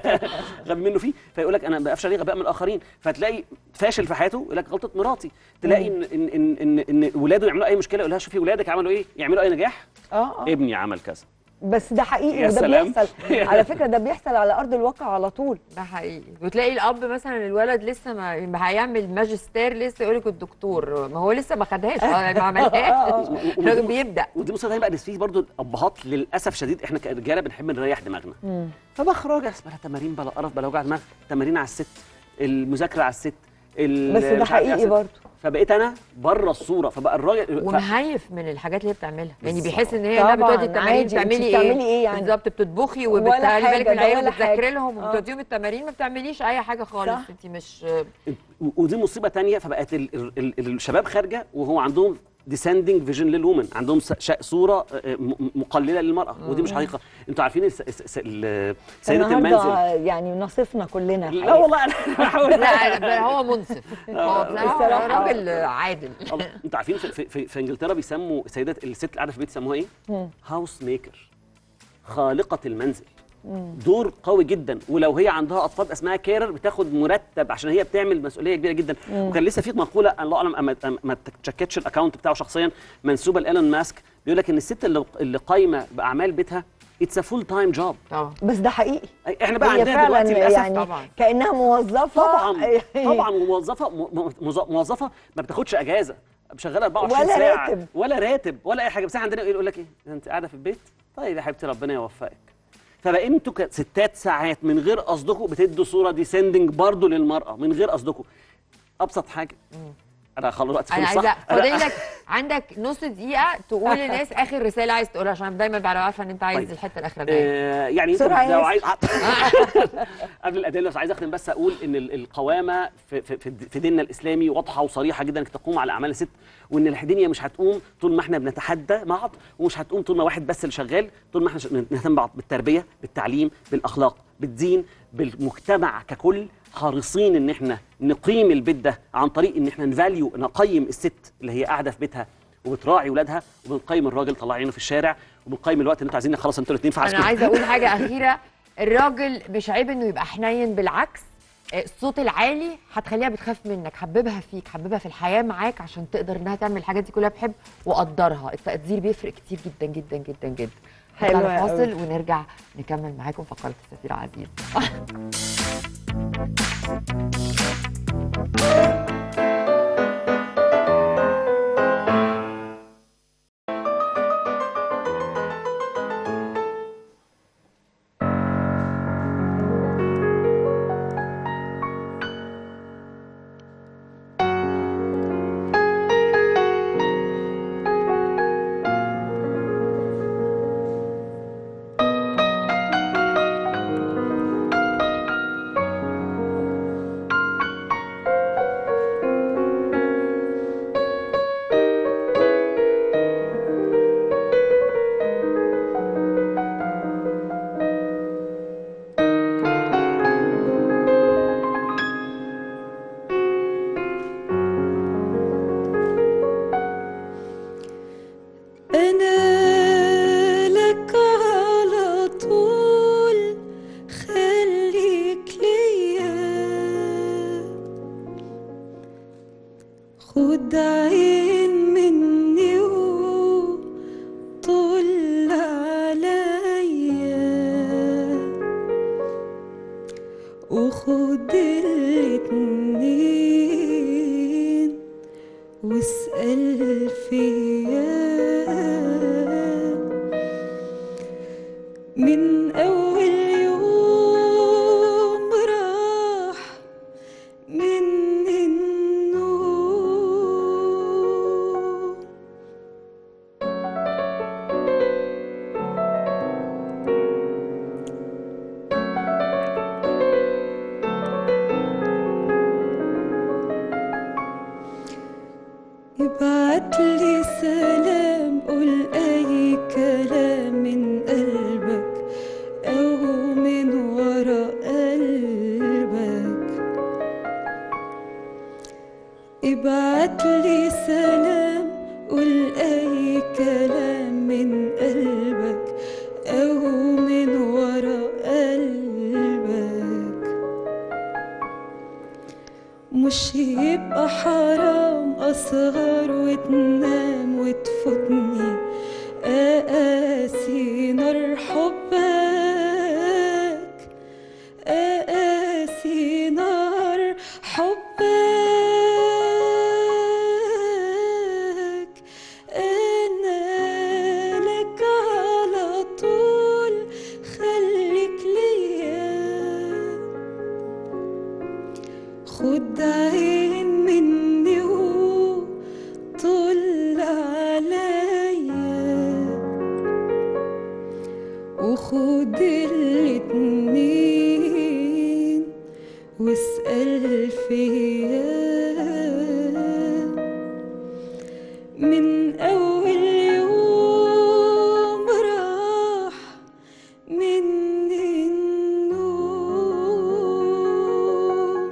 Speaker 6: غبي منه فيه فيقول لك انا بفشل ليه غباء من الاخرين فتلاقي فاشل في حياته يقول لك غلطه مراتي تلاقي ان ان ان ان, إن ولاده يعملوا اي مشكله يقول لها شوفي ولادك عملوا ايه يعملوا اي نجاح
Speaker 1: اه اه
Speaker 6: ابني عمل كذا
Speaker 1: بس ده حقيقي
Speaker 6: يا
Speaker 1: وده
Speaker 6: سلام.
Speaker 1: بيحصل على فكره ده بيحصل على ارض الواقع على طول
Speaker 2: ده حقيقي وتلاقي الاب مثلا الولد لسه ما ما هيعمل ماجستير لسه يقول لك الدكتور ما هو لسه ما خدهاش آه، ما عملهاش الراجل بيبدا
Speaker 6: ودي مصيبه تانية بقى ان في برضه الابهات للاسف شديد احنا كرجاله بنحب نريح دماغنا فبخرج اسمها تمارين بلا قرف بلا وجع دماغ تمارين على الست المذاكره على الست ال-
Speaker 1: بس ده
Speaker 6: مش عارف إيه على
Speaker 1: حقيقي
Speaker 6: الست.
Speaker 1: برضه
Speaker 6: فبقيت انا بره الصوره فبقى الراجل ف...
Speaker 2: ومهيف من الحاجات اللي هي بتعملها يعني
Speaker 6: بالظبط.
Speaker 2: بيحس ان هي
Speaker 1: طبعاً،
Speaker 2: لا بتودي التمارين
Speaker 1: عادي،
Speaker 2: بتعملي
Speaker 1: أنتي
Speaker 2: ايه
Speaker 1: بتعملي إيه يعني؟
Speaker 2: بالظبط بتطبخي
Speaker 1: ولا
Speaker 2: وبتخلي
Speaker 1: حاجة،
Speaker 2: بالك
Speaker 1: ده
Speaker 2: من العيال
Speaker 1: ولا
Speaker 2: وبتذاكري
Speaker 1: حاجة.
Speaker 2: لهم
Speaker 1: آه.
Speaker 2: وبتوديهم التمارين ما بتعمليش اي حاجه خالص
Speaker 1: صح.
Speaker 2: انت مش
Speaker 6: و- ودي مصيبه تانية فبقت ال... ال... ال... الشباب خارجه وهو عندهم ديسندنج فيجن للومن عندهم س... ش... صوره آه، م... م- مقلله للمراه ودي مش حقيقه انتوا عارفين الس... الس... الس... ال- سيده المنزل
Speaker 1: النهارده يعني نصفنا كلنا
Speaker 6: لا
Speaker 1: الحقيقة.
Speaker 6: والله انا بحاول
Speaker 2: لا هو منصف هو
Speaker 1: الصراحة.
Speaker 2: بصراحه راجل عادل
Speaker 6: الله، انتوا عارفين في, في, في انجلترا بيسموا السيدات الست اللي قاعده في البيت يسموها ايه؟ هاوس ميكر خالقه المنزل دور قوي جدا ولو هي عندها اطفال اسمها كيرر بتاخد مرتب عشان هي بتعمل مسؤوليه كبيره جدا وكان لسه في مقوله الله اعلم أما- أما- ما تشكتش الاكونت بتاعه شخصيا منسوبه لايلون ماسك بيقول لك ان الست اللي اللي قايمه باعمال بيتها اتس فول تايم جوب
Speaker 2: طبعا
Speaker 1: بس ده حقيقي
Speaker 6: احنا بقى
Speaker 1: هي
Speaker 6: عندنا دلوقتي
Speaker 1: فعلا
Speaker 6: للاسف
Speaker 1: يعني
Speaker 2: طبعاً.
Speaker 1: كانها موظفه
Speaker 6: طبعا طبعا وموظفه م- م- موظفه ما بتاخدش اجازه شغاله 24
Speaker 1: ولا
Speaker 6: ساعه
Speaker 1: راتب.
Speaker 6: ولا راتب ولا اي حاجه بس احنا عندنا ايه يقول لك ايه انت قاعده في البيت طيب يا حبيبتي ربنا يوفقك فبقى انتوا كستات ساعات من غير قصدكم بتدوا صوره ديسندنج برضو للمراه من غير قصدكم ابسط حاجه انا خلاص الوقت
Speaker 2: انا
Speaker 6: خلص
Speaker 2: عايزه
Speaker 6: صح؟
Speaker 2: فاضل
Speaker 6: أنا-
Speaker 2: لك عندك نص دقيقه تقول للناس اخر رساله عايز تقولها عشان دايما بعرف عارفه ان انت عايز
Speaker 6: طيب.
Speaker 2: الحته الاخرانيه
Speaker 6: آه، يعني انت
Speaker 1: بسرعة يا
Speaker 6: لو عايز قبل الادله بس عايز اختم بس اقول ان ال- القوامه في في في في ديننا الاسلامي واضحه وصريحه جدا انك تقوم على اعمال الست وان الدنيا مش هتقوم طول ما احنا بنتحدى بعض ومش هتقوم طول ما واحد بس اللي شغال طول ما احنا ش- بنهتم بعض بالتربيه بالتعليم بالاخلاق بالدين بالمجتمع ككل حريصين ان احنا نقيم البيت ده عن طريق ان احنا نفاليو نقيم الست اللي هي قاعده في بيتها وبتراعي ولادها وبنقيم الراجل طلع عينه في الشارع وبنقيم الوقت اللي انتوا عايزين نخلص انتوا الاثنين في
Speaker 2: انا
Speaker 6: عسكري
Speaker 2: عايزه اقول حاجه اخيره الراجل مش عيب انه يبقى حنين بالعكس آه، الصوت العالي هتخليها بتخاف منك حببها فيك حببها في الحياه معاك عشان تقدر انها تعمل الحاجات دي كلها بحب وقدرها التقدير بيفرق كتير جدا جدا جدا جدا
Speaker 1: حلوة
Speaker 2: نطلع
Speaker 1: أوي.
Speaker 2: فاصل ونرجع نكمل معاكم فقره السفير عزيز
Speaker 8: أنا لك على طول خليك ليا خد عين مني وطل عليا وخد الاتنين واسأل فيا من أول يوم راح مني النوم ابعت لي سلام قول اي كلام من قلبك او من ورا قلبك ابعت لي سلام قول اي كلام من قلبك او من ورا قلبك مش يبقى حرام أسهر وتنام وتفوتني أقاسي نار حبك أقاسي نار حبك أنا لك على طول خليك ليا خد عين مني وطل عليا وخد الاتنين واسأل فيا من أول يوم راح مني النوم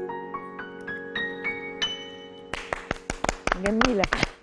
Speaker 2: جميله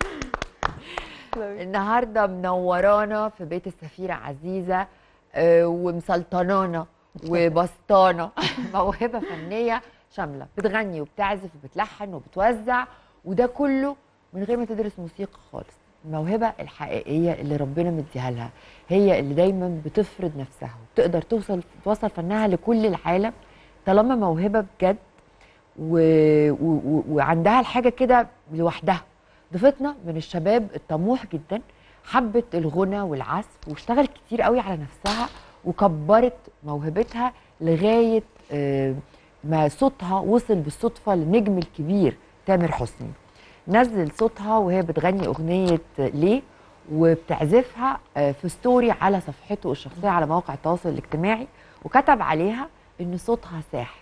Speaker 2: النهارده منورانا في بيت السفيره عزيزه آه، ومسلطنانا وبسطانه موهبه فنيه شامله بتغني وبتعزف وبتلحن وبتوزع وده كله من غير ما تدرس موسيقى خالص الموهبه الحقيقيه اللي ربنا مديها لها هي اللي دايما بتفرض نفسها وبتقدر توصل توصل فنها لكل العالم طالما موهبه بجد و... و... و... وعندها الحاجه كده لوحدها ضيفتنا من الشباب الطموح جدا حبت الغنى والعزف واشتغلت كتير قوي على نفسها وكبرت موهبتها لغايه آه، ما صوتها وصل بالصدفه للنجم الكبير تامر حسني نزل صوتها وهي بتغني اغنيه ليه وبتعزفها آه، في ستوري على صفحته الشخصيه على مواقع التواصل الاجتماعي وكتب عليها ان صوتها ساحر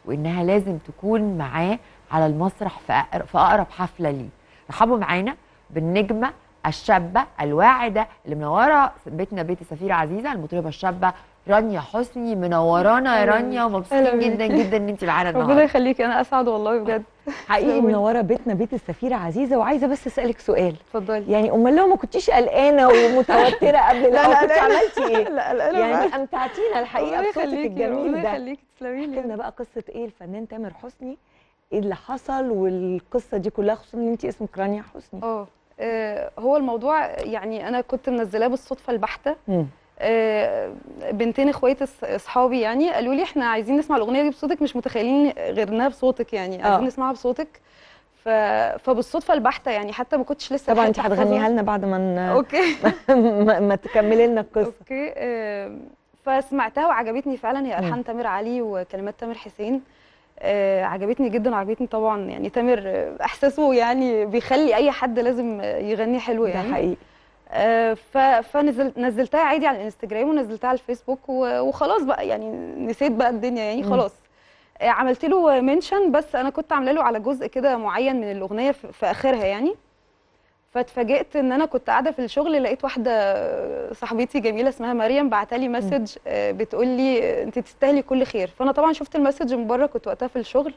Speaker 2: وانها لازم تكون معاه على المسرح في أقرب, في اقرب حفله ليه رحبوا معانا بالنجمه الشابه الواعده اللي منوره بيتنا بيت السفيره عزيزه المطربه الشابه رانيا حسني منورانا يا
Speaker 9: أهلاً
Speaker 2: رانيا
Speaker 9: أهلاً
Speaker 2: ومبسوطين
Speaker 9: بيك.
Speaker 2: جدا جدا ان انت معانا
Speaker 9: ربنا
Speaker 2: النهارده
Speaker 9: يخليكي انا اسعد والله بجد
Speaker 1: حقيقي
Speaker 9: تسلمي.
Speaker 1: منوره بيتنا بيت السفيره عزيزه وعايزه بس اسالك سؤال
Speaker 9: اتفضلي
Speaker 1: يعني امال لو ما كنتيش قلقانه ومتوتره قبل
Speaker 9: لا،
Speaker 1: لا
Speaker 9: لا،
Speaker 1: كنت
Speaker 9: لا.
Speaker 1: عملتي ايه
Speaker 9: لا لا لا
Speaker 1: يعني امتعتينا الحقيقه
Speaker 9: ربنا
Speaker 1: بصوتك
Speaker 9: يخليكي
Speaker 1: الجميل
Speaker 9: ربنا
Speaker 1: ده
Speaker 9: يخليكي تسلمي
Speaker 1: احكي
Speaker 9: لي
Speaker 1: لنا بقى قصه ايه الفنان تامر حسني ايه اللي حصل والقصه دي كلها خصوصا ان انت اسمك رانيا حسني
Speaker 9: اه آه، هو الموضوع يعني انا كنت منزلاه بالصدفه البحته
Speaker 1: مم.
Speaker 9: آه، بنتين اخواتي أص- اصحابي يعني قالوا لي احنا عايزين نسمع الاغنيه دي بصوتك مش متخيلين غير انها بصوتك يعني عايزين
Speaker 1: آه.
Speaker 9: نسمعها بصوتك ف... فبالصدفه البحته يعني حتى ما كنتش لسه
Speaker 1: طبعا انت
Speaker 9: لحقت
Speaker 1: هتغنيها
Speaker 9: أحفظها.
Speaker 1: لنا بعد ما ن-
Speaker 9: اوكي
Speaker 1: ما, ما تكملي لنا القصه
Speaker 9: اوكي آم، فسمعتها وعجبتني فعلا هي
Speaker 1: مم.
Speaker 9: الحان تامر علي وكلمات تامر حسين آه، عجبتني جدا وعجبتني طبعا يعني تامر آه، احساسه يعني بيخلي اي حد لازم آه، يغني حلو
Speaker 1: ده
Speaker 9: يعني
Speaker 1: حقيقي
Speaker 9: آه، ف فنزلت نزلتها عادي على الانستجرام ونزلتها على الفيسبوك و- وخلاص بقى يعني نسيت بقى الدنيا يعني
Speaker 1: مم.
Speaker 9: خلاص آه، عملت له منشن بس انا كنت عامله له على جزء كده معين من الاغنيه في في اخرها يعني فاتفاجئت ان انا كنت قاعده في الشغل لقيت واحده صاحبتي جميله اسمها مريم بعتلي مسج آه، بتقول لي انت تستاهلي كل خير فانا طبعا شفت المسج من بره كنت وقتها في الشغل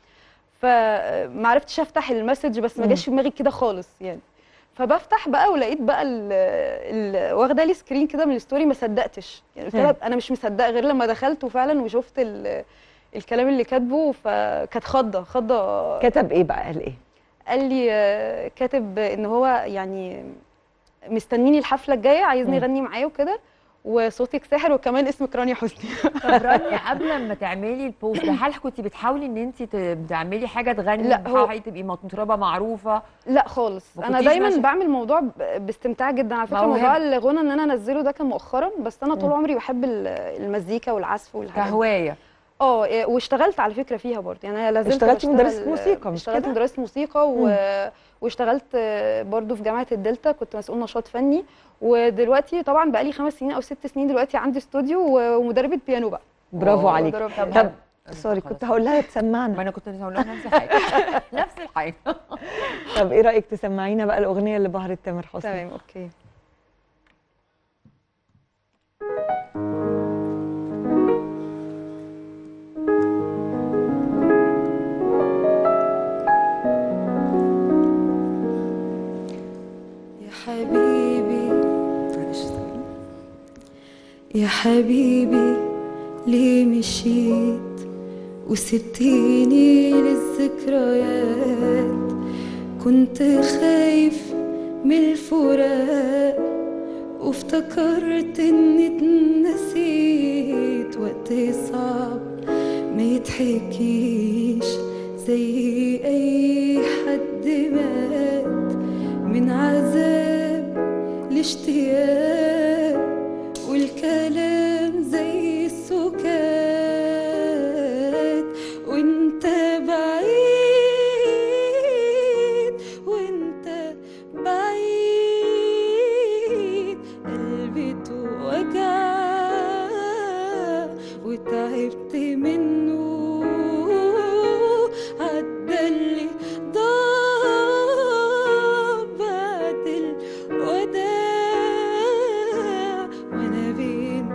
Speaker 9: فما عرفتش افتح المسج بس ما
Speaker 1: مم.
Speaker 9: جاش في دماغي كده خالص يعني فبفتح بقى ولقيت بقى ال ال واخده لي سكرين كده من الستوري ما صدقتش يعني قلت لها انا مش مصدقه غير لما دخلت وفعلا وشفت ال الكلام اللي كاتبه فكانت خضه خضه
Speaker 1: كتب ايه بقى قال ايه
Speaker 9: قال لي آه، كاتب ان هو يعني مستنيني الحفله الجايه عايزني
Speaker 1: مم.
Speaker 9: اغني معاه وكده وصوتك ساحر وكمان اسمك رانيا حسني
Speaker 2: طب رانيا قبل ما تعملي البوست ده هل كنت بتحاولي ان انت تعملي حاجه تغني
Speaker 9: لا، هو-
Speaker 2: بتحاولي تبقي مطربه معروفه
Speaker 9: لا خالص
Speaker 2: ما
Speaker 9: انا
Speaker 2: كنتيش
Speaker 9: دايما
Speaker 2: ماشية-
Speaker 9: بعمل موضوع ب- باستمتاع جدا على فكره
Speaker 2: موهبة.
Speaker 9: موضوع الغنى ان انا انزله ده كان مؤخرا بس انا طول
Speaker 1: مم.
Speaker 9: عمري بحب ال- المزيكا والعزف والحاجات دي.
Speaker 2: كهوايه
Speaker 9: اه إيه، واشتغلت على فكره فيها برضه يعني انا لازلت
Speaker 1: اشتغلتي
Speaker 9: بشتغل-
Speaker 1: مدرسة موسيقى، مش
Speaker 9: اشتغلت
Speaker 1: كده؟
Speaker 9: مدرسه موسيقى و... واشتغلت آه، برضه في جامعه الدلتا كنت مسؤول نشاط فني ودلوقتي طبعا بقى لي خمس سنين او ست سنين دلوقتي عندي استوديو و- ومدربه بيانو بقى
Speaker 1: برافو
Speaker 2: أوه.
Speaker 1: عليك
Speaker 9: مدربة
Speaker 2: طب
Speaker 9: بيانو.
Speaker 1: طب سوري كنت هقول لها
Speaker 2: ما
Speaker 1: تسمعنا
Speaker 2: انا كنت هقول لها نفس الحاجه نفس الحاجه
Speaker 1: طب ايه رايك تسمعينا بقى الاغنيه اللي بهرت تامر حسني
Speaker 9: تمام اوكي
Speaker 8: يا حبيبي معلش ثواني. يا حبيبي ليه مشيت وسبتيني للذكريات كنت خايف من الفراق وافتكرت اني اتنسيت وقت صعب ما يتحكيش زي اي حد مات من عذاب الاشتياق والكلام زي السكات وانت بعيد وانت بعيد قلبي توجع وتعبت منه عدى اللي ضاع بعد الوداع وانا بين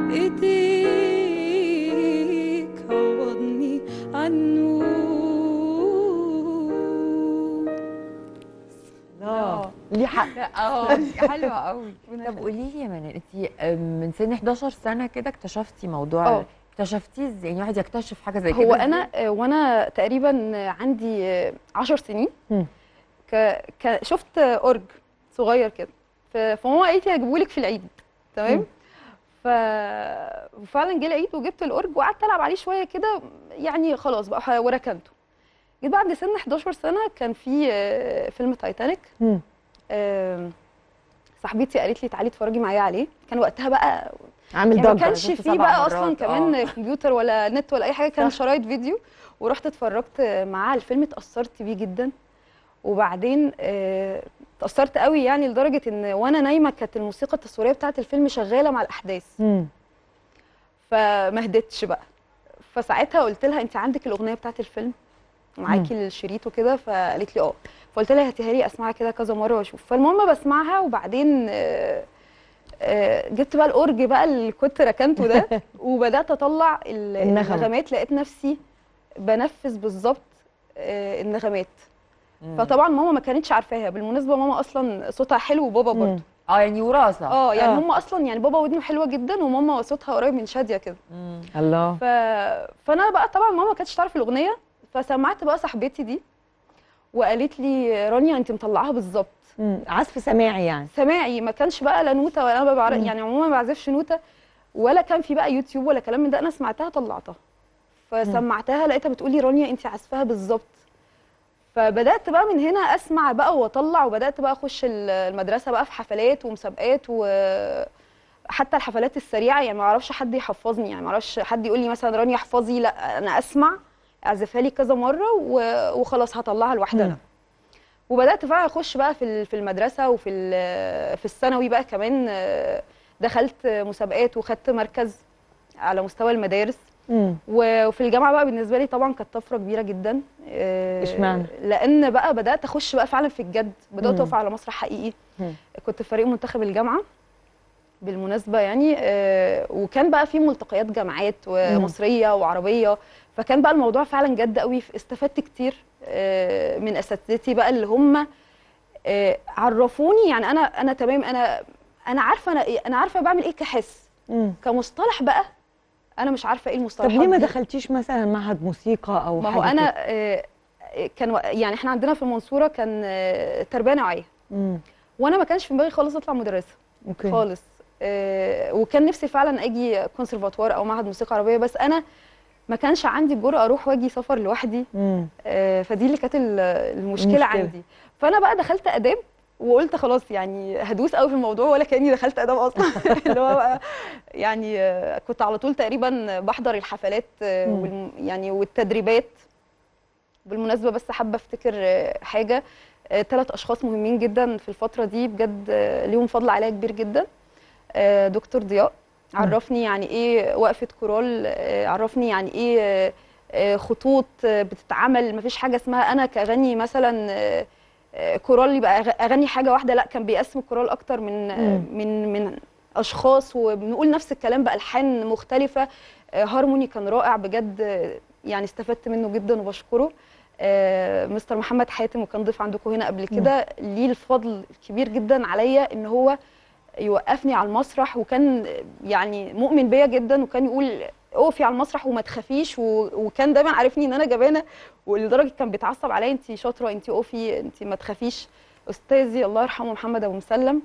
Speaker 8: ايديك عوضني عنه
Speaker 1: اه ليه حق
Speaker 2: اه حلوه قوي طب قولي لي يا منال انت من سن 11 سنه كده اكتشفتي موضوع
Speaker 9: اه.
Speaker 2: اكتشفتيه ازاي يعني واحد يكتشف حاجه زي كده
Speaker 9: هو
Speaker 2: إزاي؟
Speaker 9: انا آه، وانا تقريبا عندي آه، عشر سنين
Speaker 1: مم.
Speaker 9: ك... ك... شفت آه، اورج صغير كده ف... فماما قالت لي هجيبه لك في العيد تمام
Speaker 1: مم.
Speaker 9: ف... وفعلا جه العيد وجبت الاورج وقعدت العب عليه شويه كده يعني خلاص بقى ح- وركنته جيت بعد سن 11 سنه كان في آه، فيلم تايتانيك
Speaker 1: مم.
Speaker 9: آم، صاحبتي قالت لي تعالي اتفرجي معايا عليه كان وقتها بقى
Speaker 1: عامل
Speaker 9: يعني ما
Speaker 1: ضجه
Speaker 9: كانش
Speaker 2: شفت
Speaker 9: فيه
Speaker 2: سبع
Speaker 9: بقى اصلا
Speaker 2: مرات،
Speaker 9: كمان
Speaker 2: آه.
Speaker 9: كمبيوتر ولا نت ولا اي حاجه كان
Speaker 1: صح.
Speaker 9: شرايط فيديو ورحت اتفرجت معاه على الفيلم اتاثرت بيه جدا وبعدين آه، اتاثرت قوي يعني لدرجه ان وانا نايمه كانت الموسيقى التصويريه بتاعه الفيلم شغاله مع الاحداث
Speaker 1: مم.
Speaker 9: فما هدتش بقى فساعتها قلت لها انت عندك الاغنيه بتاعت الفيلم ومعاكي الشريط وكده فقالت لي اه فقلت لها هاتيها لي اسمعها كده كذا مره واشوف فالمهم بسمعها وبعدين آه، آه، جبت بقى الاورج بقى اللي كنت ركنته ده وبدات اطلع ال-
Speaker 1: النغمة.
Speaker 9: النغمات لقيت نفسي بنفذ بالظبط آه، النغمات فطبعا ماما ما كانتش عارفاها بالمناسبه ماما اصلا صوتها حلو وبابا
Speaker 1: مم.
Speaker 9: برضه
Speaker 2: اه يعني وراثه
Speaker 9: اه يعني
Speaker 1: آه.
Speaker 9: هم اصلا يعني بابا ودنه حلوه جدا وماما صوتها قريب من شاديه كده
Speaker 2: مم.
Speaker 1: الله
Speaker 9: ف... فانا بقى طبعا ماما ما كانتش تعرف الاغنيه فسمعت بقى صاحبتي دي وقالت لي رانيا انت مطلعاها بالظبط
Speaker 1: مم. عزف سماعي يعني
Speaker 9: سماعي ما كانش بقى لا نوته ولا انا بعرف
Speaker 1: مم.
Speaker 9: يعني عموما ما بعزفش نوته ولا كان في بقى يوتيوب ولا كلام من ده انا سمعتها طلعتها فسمعتها لقيتها بتقولي رانيا انت عازفاها بالظبط فبدات بقى من هنا اسمع بقى واطلع وبدات بقى اخش ال- المدرسه بقى في حفلات ومسابقات و حتى الحفلات السريعه يعني ما اعرفش حد يحفظني يعني ما اعرفش حد يقول لي مثلا رانيا احفظي لا انا اسمع اعزفها لي كذا مره و- وخلاص هطلعها لوحدها
Speaker 1: مم.
Speaker 9: انا وبدات بقى اخش بقى في ال- في المدرسه وفي ال- في الثانوي بقى كمان آه، دخلت مسابقات وخدت مركز على مستوى المدارس
Speaker 1: مم.
Speaker 9: و- وفي الجامعه بقى بالنسبه لي طبعا كانت طفره كبيره جدا آه،
Speaker 1: اشمعنى؟
Speaker 9: لان بقى بدات اخش بقى فعلا في الجد بدات
Speaker 1: مم.
Speaker 9: اقف على مسرح حقيقي
Speaker 1: مم.
Speaker 9: كنت في فريق منتخب الجامعه بالمناسبه يعني آه، وكان بقى في ملتقيات جامعات ومصريه وعربيه فكان بقى الموضوع فعلا جد قوي استفدت كتير آه، من اساتذتي بقى اللي هم آه، عرفوني يعني انا انا تمام انا انا عارفه انا إيه- انا عارفه بعمل ايه كحس
Speaker 1: مم.
Speaker 9: كمصطلح بقى انا مش عارفه ايه
Speaker 1: طب
Speaker 9: المصطلحات
Speaker 1: ليه ما
Speaker 9: دي.
Speaker 1: دخلتيش مثلا معهد موسيقى او
Speaker 9: ما هو
Speaker 1: حاجة
Speaker 9: انا
Speaker 1: كده؟
Speaker 9: آه، آه، كان و- يعني احنا عندنا في المنصوره كان آه، تربيه نوعيه
Speaker 1: مم.
Speaker 9: وانا ما كانش في دماغي خالص اطلع مدرسه
Speaker 1: اوكي
Speaker 9: خالص آه، وكان نفسي فعلا اجي كونسرفاتوار او معهد موسيقى عربيه بس انا ما كانش عندي الجرأه اروح واجي سفر لوحدي
Speaker 1: مم.
Speaker 9: آه، فدي اللي كانت ال- المشكله
Speaker 1: المشكلة.
Speaker 9: عندي فانا بقى دخلت اداب وقلت خلاص يعني هدوس قوي في الموضوع ولا كاني دخلت اداب اصلا اللي هو بقى يعني آه، كنت على طول تقريبا بحضر الحفلات آه،
Speaker 1: مم.
Speaker 9: والم- يعني والتدريبات بالمناسبه بس حابه افتكر آه، حاجه ثلاث اشخاص مهمين جدا في الفتره دي بجد آه، ليهم فضل عليا كبير جدا آه، دكتور ضياء عرفني يعني ايه وقفه كورال آه، عرفني يعني ايه آه، آه، خطوط آه، بتتعمل مفيش حاجه اسمها انا كغني مثلا آه، آه، كورال يبقى أغ- اغني حاجه واحده لا كان بيقسم الكورال اكتر من آه،
Speaker 1: مم.
Speaker 9: من من اشخاص وبنقول نفس الكلام بالحان مختلفه آه، هارموني كان رائع بجد آه، يعني استفدت منه جدا وبشكره آه، مستر محمد حاتم وكان ضيف عندكم هنا قبل كده ليه الفضل الكبير جدا عليا ان هو يوقفني على المسرح وكان يعني مؤمن بيا جدا وكان يقول اقفي على المسرح وما تخافيش و- وكان دايما عارفني ان انا جبانه ولدرجه كان بيتعصب عليا انت شاطره انت اقفي انت ما تخافيش استاذي الله يرحمه محمد ابو مسلم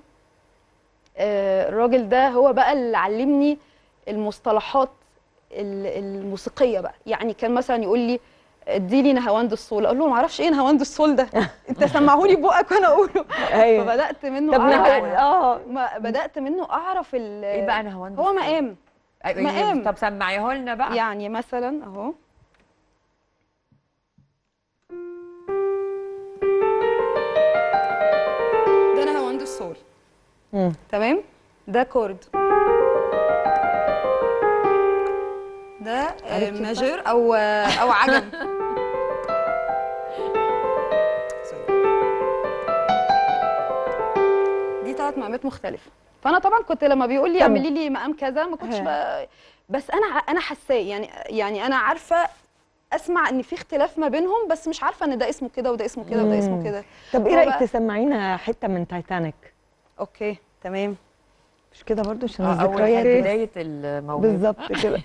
Speaker 9: آه، الراجل ده هو بقى اللي علمني المصطلحات ال- الموسيقيه بقى يعني كان مثلا يقول لي اديلي نهاوند الصول اقول له ما اعرفش ايه نهاوند الصول ده انت سمعهولي ببقك وانا اقوله
Speaker 1: ايوه
Speaker 9: فبدات منه
Speaker 1: طب
Speaker 9: اعرف
Speaker 1: نهاوند- اه
Speaker 9: ما بدات منه اعرف ال-
Speaker 2: ايه بقى انا هوندس
Speaker 9: هو مقام مقام.
Speaker 2: طب سمعيه لنا بقى
Speaker 9: يعني مثلا اهو ده نهاوند الصول
Speaker 1: مم.
Speaker 9: تمام ده كورد ده آه،
Speaker 1: عرفتي
Speaker 9: ماجور او آه، او عجم دي ثلاث مقامات مختلفه فانا طبعا كنت لما بيقول لي
Speaker 1: طب-
Speaker 9: اعملي لي مقام كذا ما كنتش
Speaker 1: ها.
Speaker 9: بقى بس انا ع- انا حاساه يعني يعني انا عارفه اسمع ان في اختلاف ما بينهم بس مش عارفه ان ده اسمه كده وده اسمه كده وده اسمه
Speaker 1: مم.
Speaker 9: كده
Speaker 1: طب ايه
Speaker 9: هو
Speaker 1: رايك
Speaker 9: بقى-
Speaker 1: تسمعينا حته من تايتانيك
Speaker 9: اوكي تمام
Speaker 1: مش كده برضو عشان
Speaker 2: آه، اول
Speaker 1: الذكريات
Speaker 2: حاجة
Speaker 1: بس.
Speaker 2: بدايه الموهبه
Speaker 1: بالظبط كده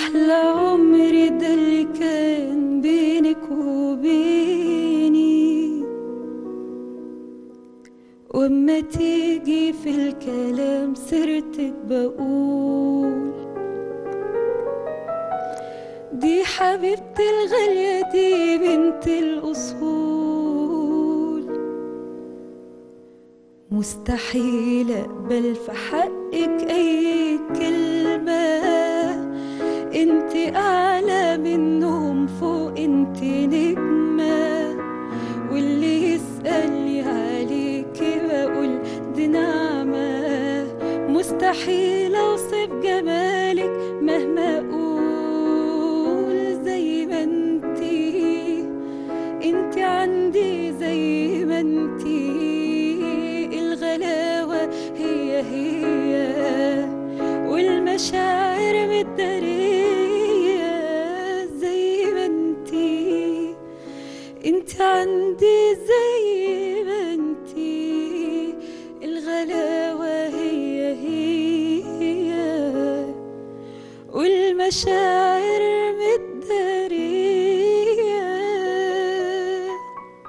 Speaker 8: أحلى عمري ده اللي كان بينك وبيني واما تيجي في الكلام سيرتك بقول دي حبيبتي الغالية دي بنت الأصول مستحيل أقبل في حقك أي كلمة انت أعلى منهم فوق انت نجمة واللي يسألني عليكي بقول دي نعمة مستحيل أوصف جمالك مهما أقول زي ما انتي انتي عندي زي ما انتي الغلاوة هي هي والمشاعر متدارية زي ما انتي انت عندي زي ما انتي الغلاوة هي هي والمشاعر متدارية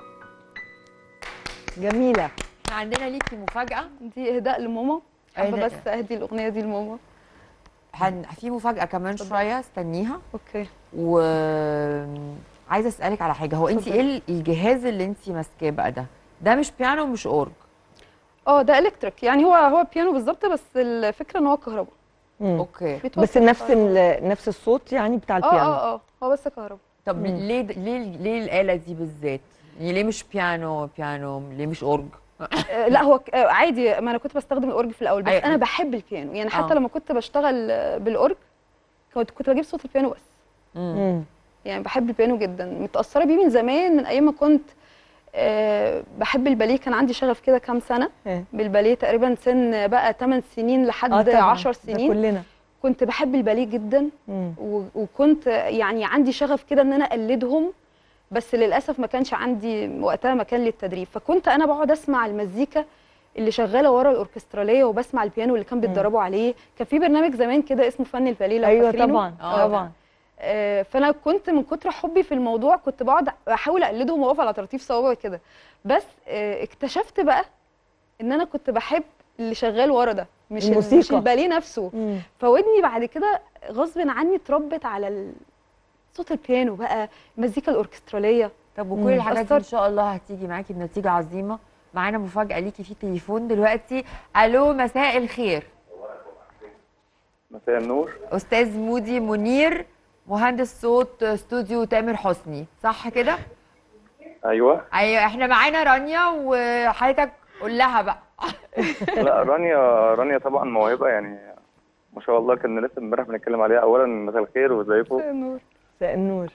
Speaker 1: جميله
Speaker 2: احنا عندنا ليكي مفاجاه
Speaker 9: دي اهداء لماما
Speaker 2: أي
Speaker 9: حابه
Speaker 2: لا.
Speaker 9: بس اهدي الاغنيه دي لماما
Speaker 2: هن... في مفاجاه كمان شويه استنيها
Speaker 9: اوكي
Speaker 2: و عايزه اسالك على حاجه هو انت
Speaker 9: اتفضلي.
Speaker 2: ايه الجهاز اللي انت ماسكاه بقى ده ده مش بيانو ومش اورج
Speaker 9: اه ده الكتريك يعني هو هو بيانو بالظبط بس الفكره ان هو كهرباء
Speaker 1: مم.
Speaker 2: اوكي
Speaker 9: بيتوصل
Speaker 1: بس نفس
Speaker 9: كهرباء.
Speaker 1: ال- نفس الصوت يعني بتاع
Speaker 9: اه
Speaker 1: البيانو
Speaker 9: اه اه هو بس كهرباء
Speaker 2: طب
Speaker 1: مم.
Speaker 2: ليه ليه ليه الاله دي بالذات يعني ليه مش بيانو بيانو ليه مش اورج
Speaker 9: آه، لا هو ك- آه، عادي ما انا كنت بستخدم الاورج في الاول بس
Speaker 2: أيوة.
Speaker 9: انا بحب البيانو يعني حتى
Speaker 2: آه.
Speaker 9: لما كنت بشتغل آه، بالاورج كنت كنت بجيب صوت البيانو بس
Speaker 1: مم.
Speaker 9: يعني بحب البيانو جدا متاثره بيه من زمان من ايام ما كنت آه، بحب الباليه كان عندي شغف كده كام سنه
Speaker 1: إيه.
Speaker 9: بالباليه تقريبا سن بقى 8 سنين لحد
Speaker 1: اه طبعا
Speaker 9: 10
Speaker 1: ده
Speaker 9: سنين
Speaker 1: كلنا
Speaker 9: كنت بحب الباليه جدا
Speaker 1: مم.
Speaker 9: و- وكنت يعني عندي شغف كده ان انا اقلدهم بس للاسف ما كانش عندي وقتها مكان للتدريب فكنت انا بقعد اسمع المزيكا اللي شغاله ورا الاوركستراليه وبسمع البيانو اللي كان بيتدربوا عليه كان في برنامج زمان كده اسمه فن الباليه لو
Speaker 1: ايوه
Speaker 9: فاكرينه.
Speaker 1: طبعا
Speaker 2: آه.
Speaker 1: طبعا
Speaker 9: آه، فانا كنت من كتر حبي في الموضوع كنت بقعد احاول اقلدهم واقف على طراطيف صوابعي كده بس آه، اكتشفت بقى ان انا كنت بحب اللي شغال ورا ده مش ال-
Speaker 1: الموسيقى.
Speaker 9: مش الباليه نفسه
Speaker 1: مم.
Speaker 9: فودني بعد كده غصب عني اتربت على ال- صوت البيانو بقى المزيكا الاوركستراليه
Speaker 2: طب وكل
Speaker 1: مم.
Speaker 2: الحاجات دي ان
Speaker 9: أثرت.
Speaker 2: شاء الله هتيجي معاكي بنتيجه عظيمه معانا مفاجاه ليكي في تليفون دلوقتي الو مساء الخير
Speaker 10: مساء النور
Speaker 2: استاذ مودي منير مهندس صوت استوديو تامر حسني صح كده
Speaker 10: ايوه
Speaker 2: ايوه احنا معانا رانيا وحضرتك قول لها بقى
Speaker 10: لا رانيا رانيا طبعا موهبه يعني ما شاء الله كنا لسه امبارح بنتكلم عليها اولا مساء الخير وازيكم
Speaker 9: النور
Speaker 1: مساء النور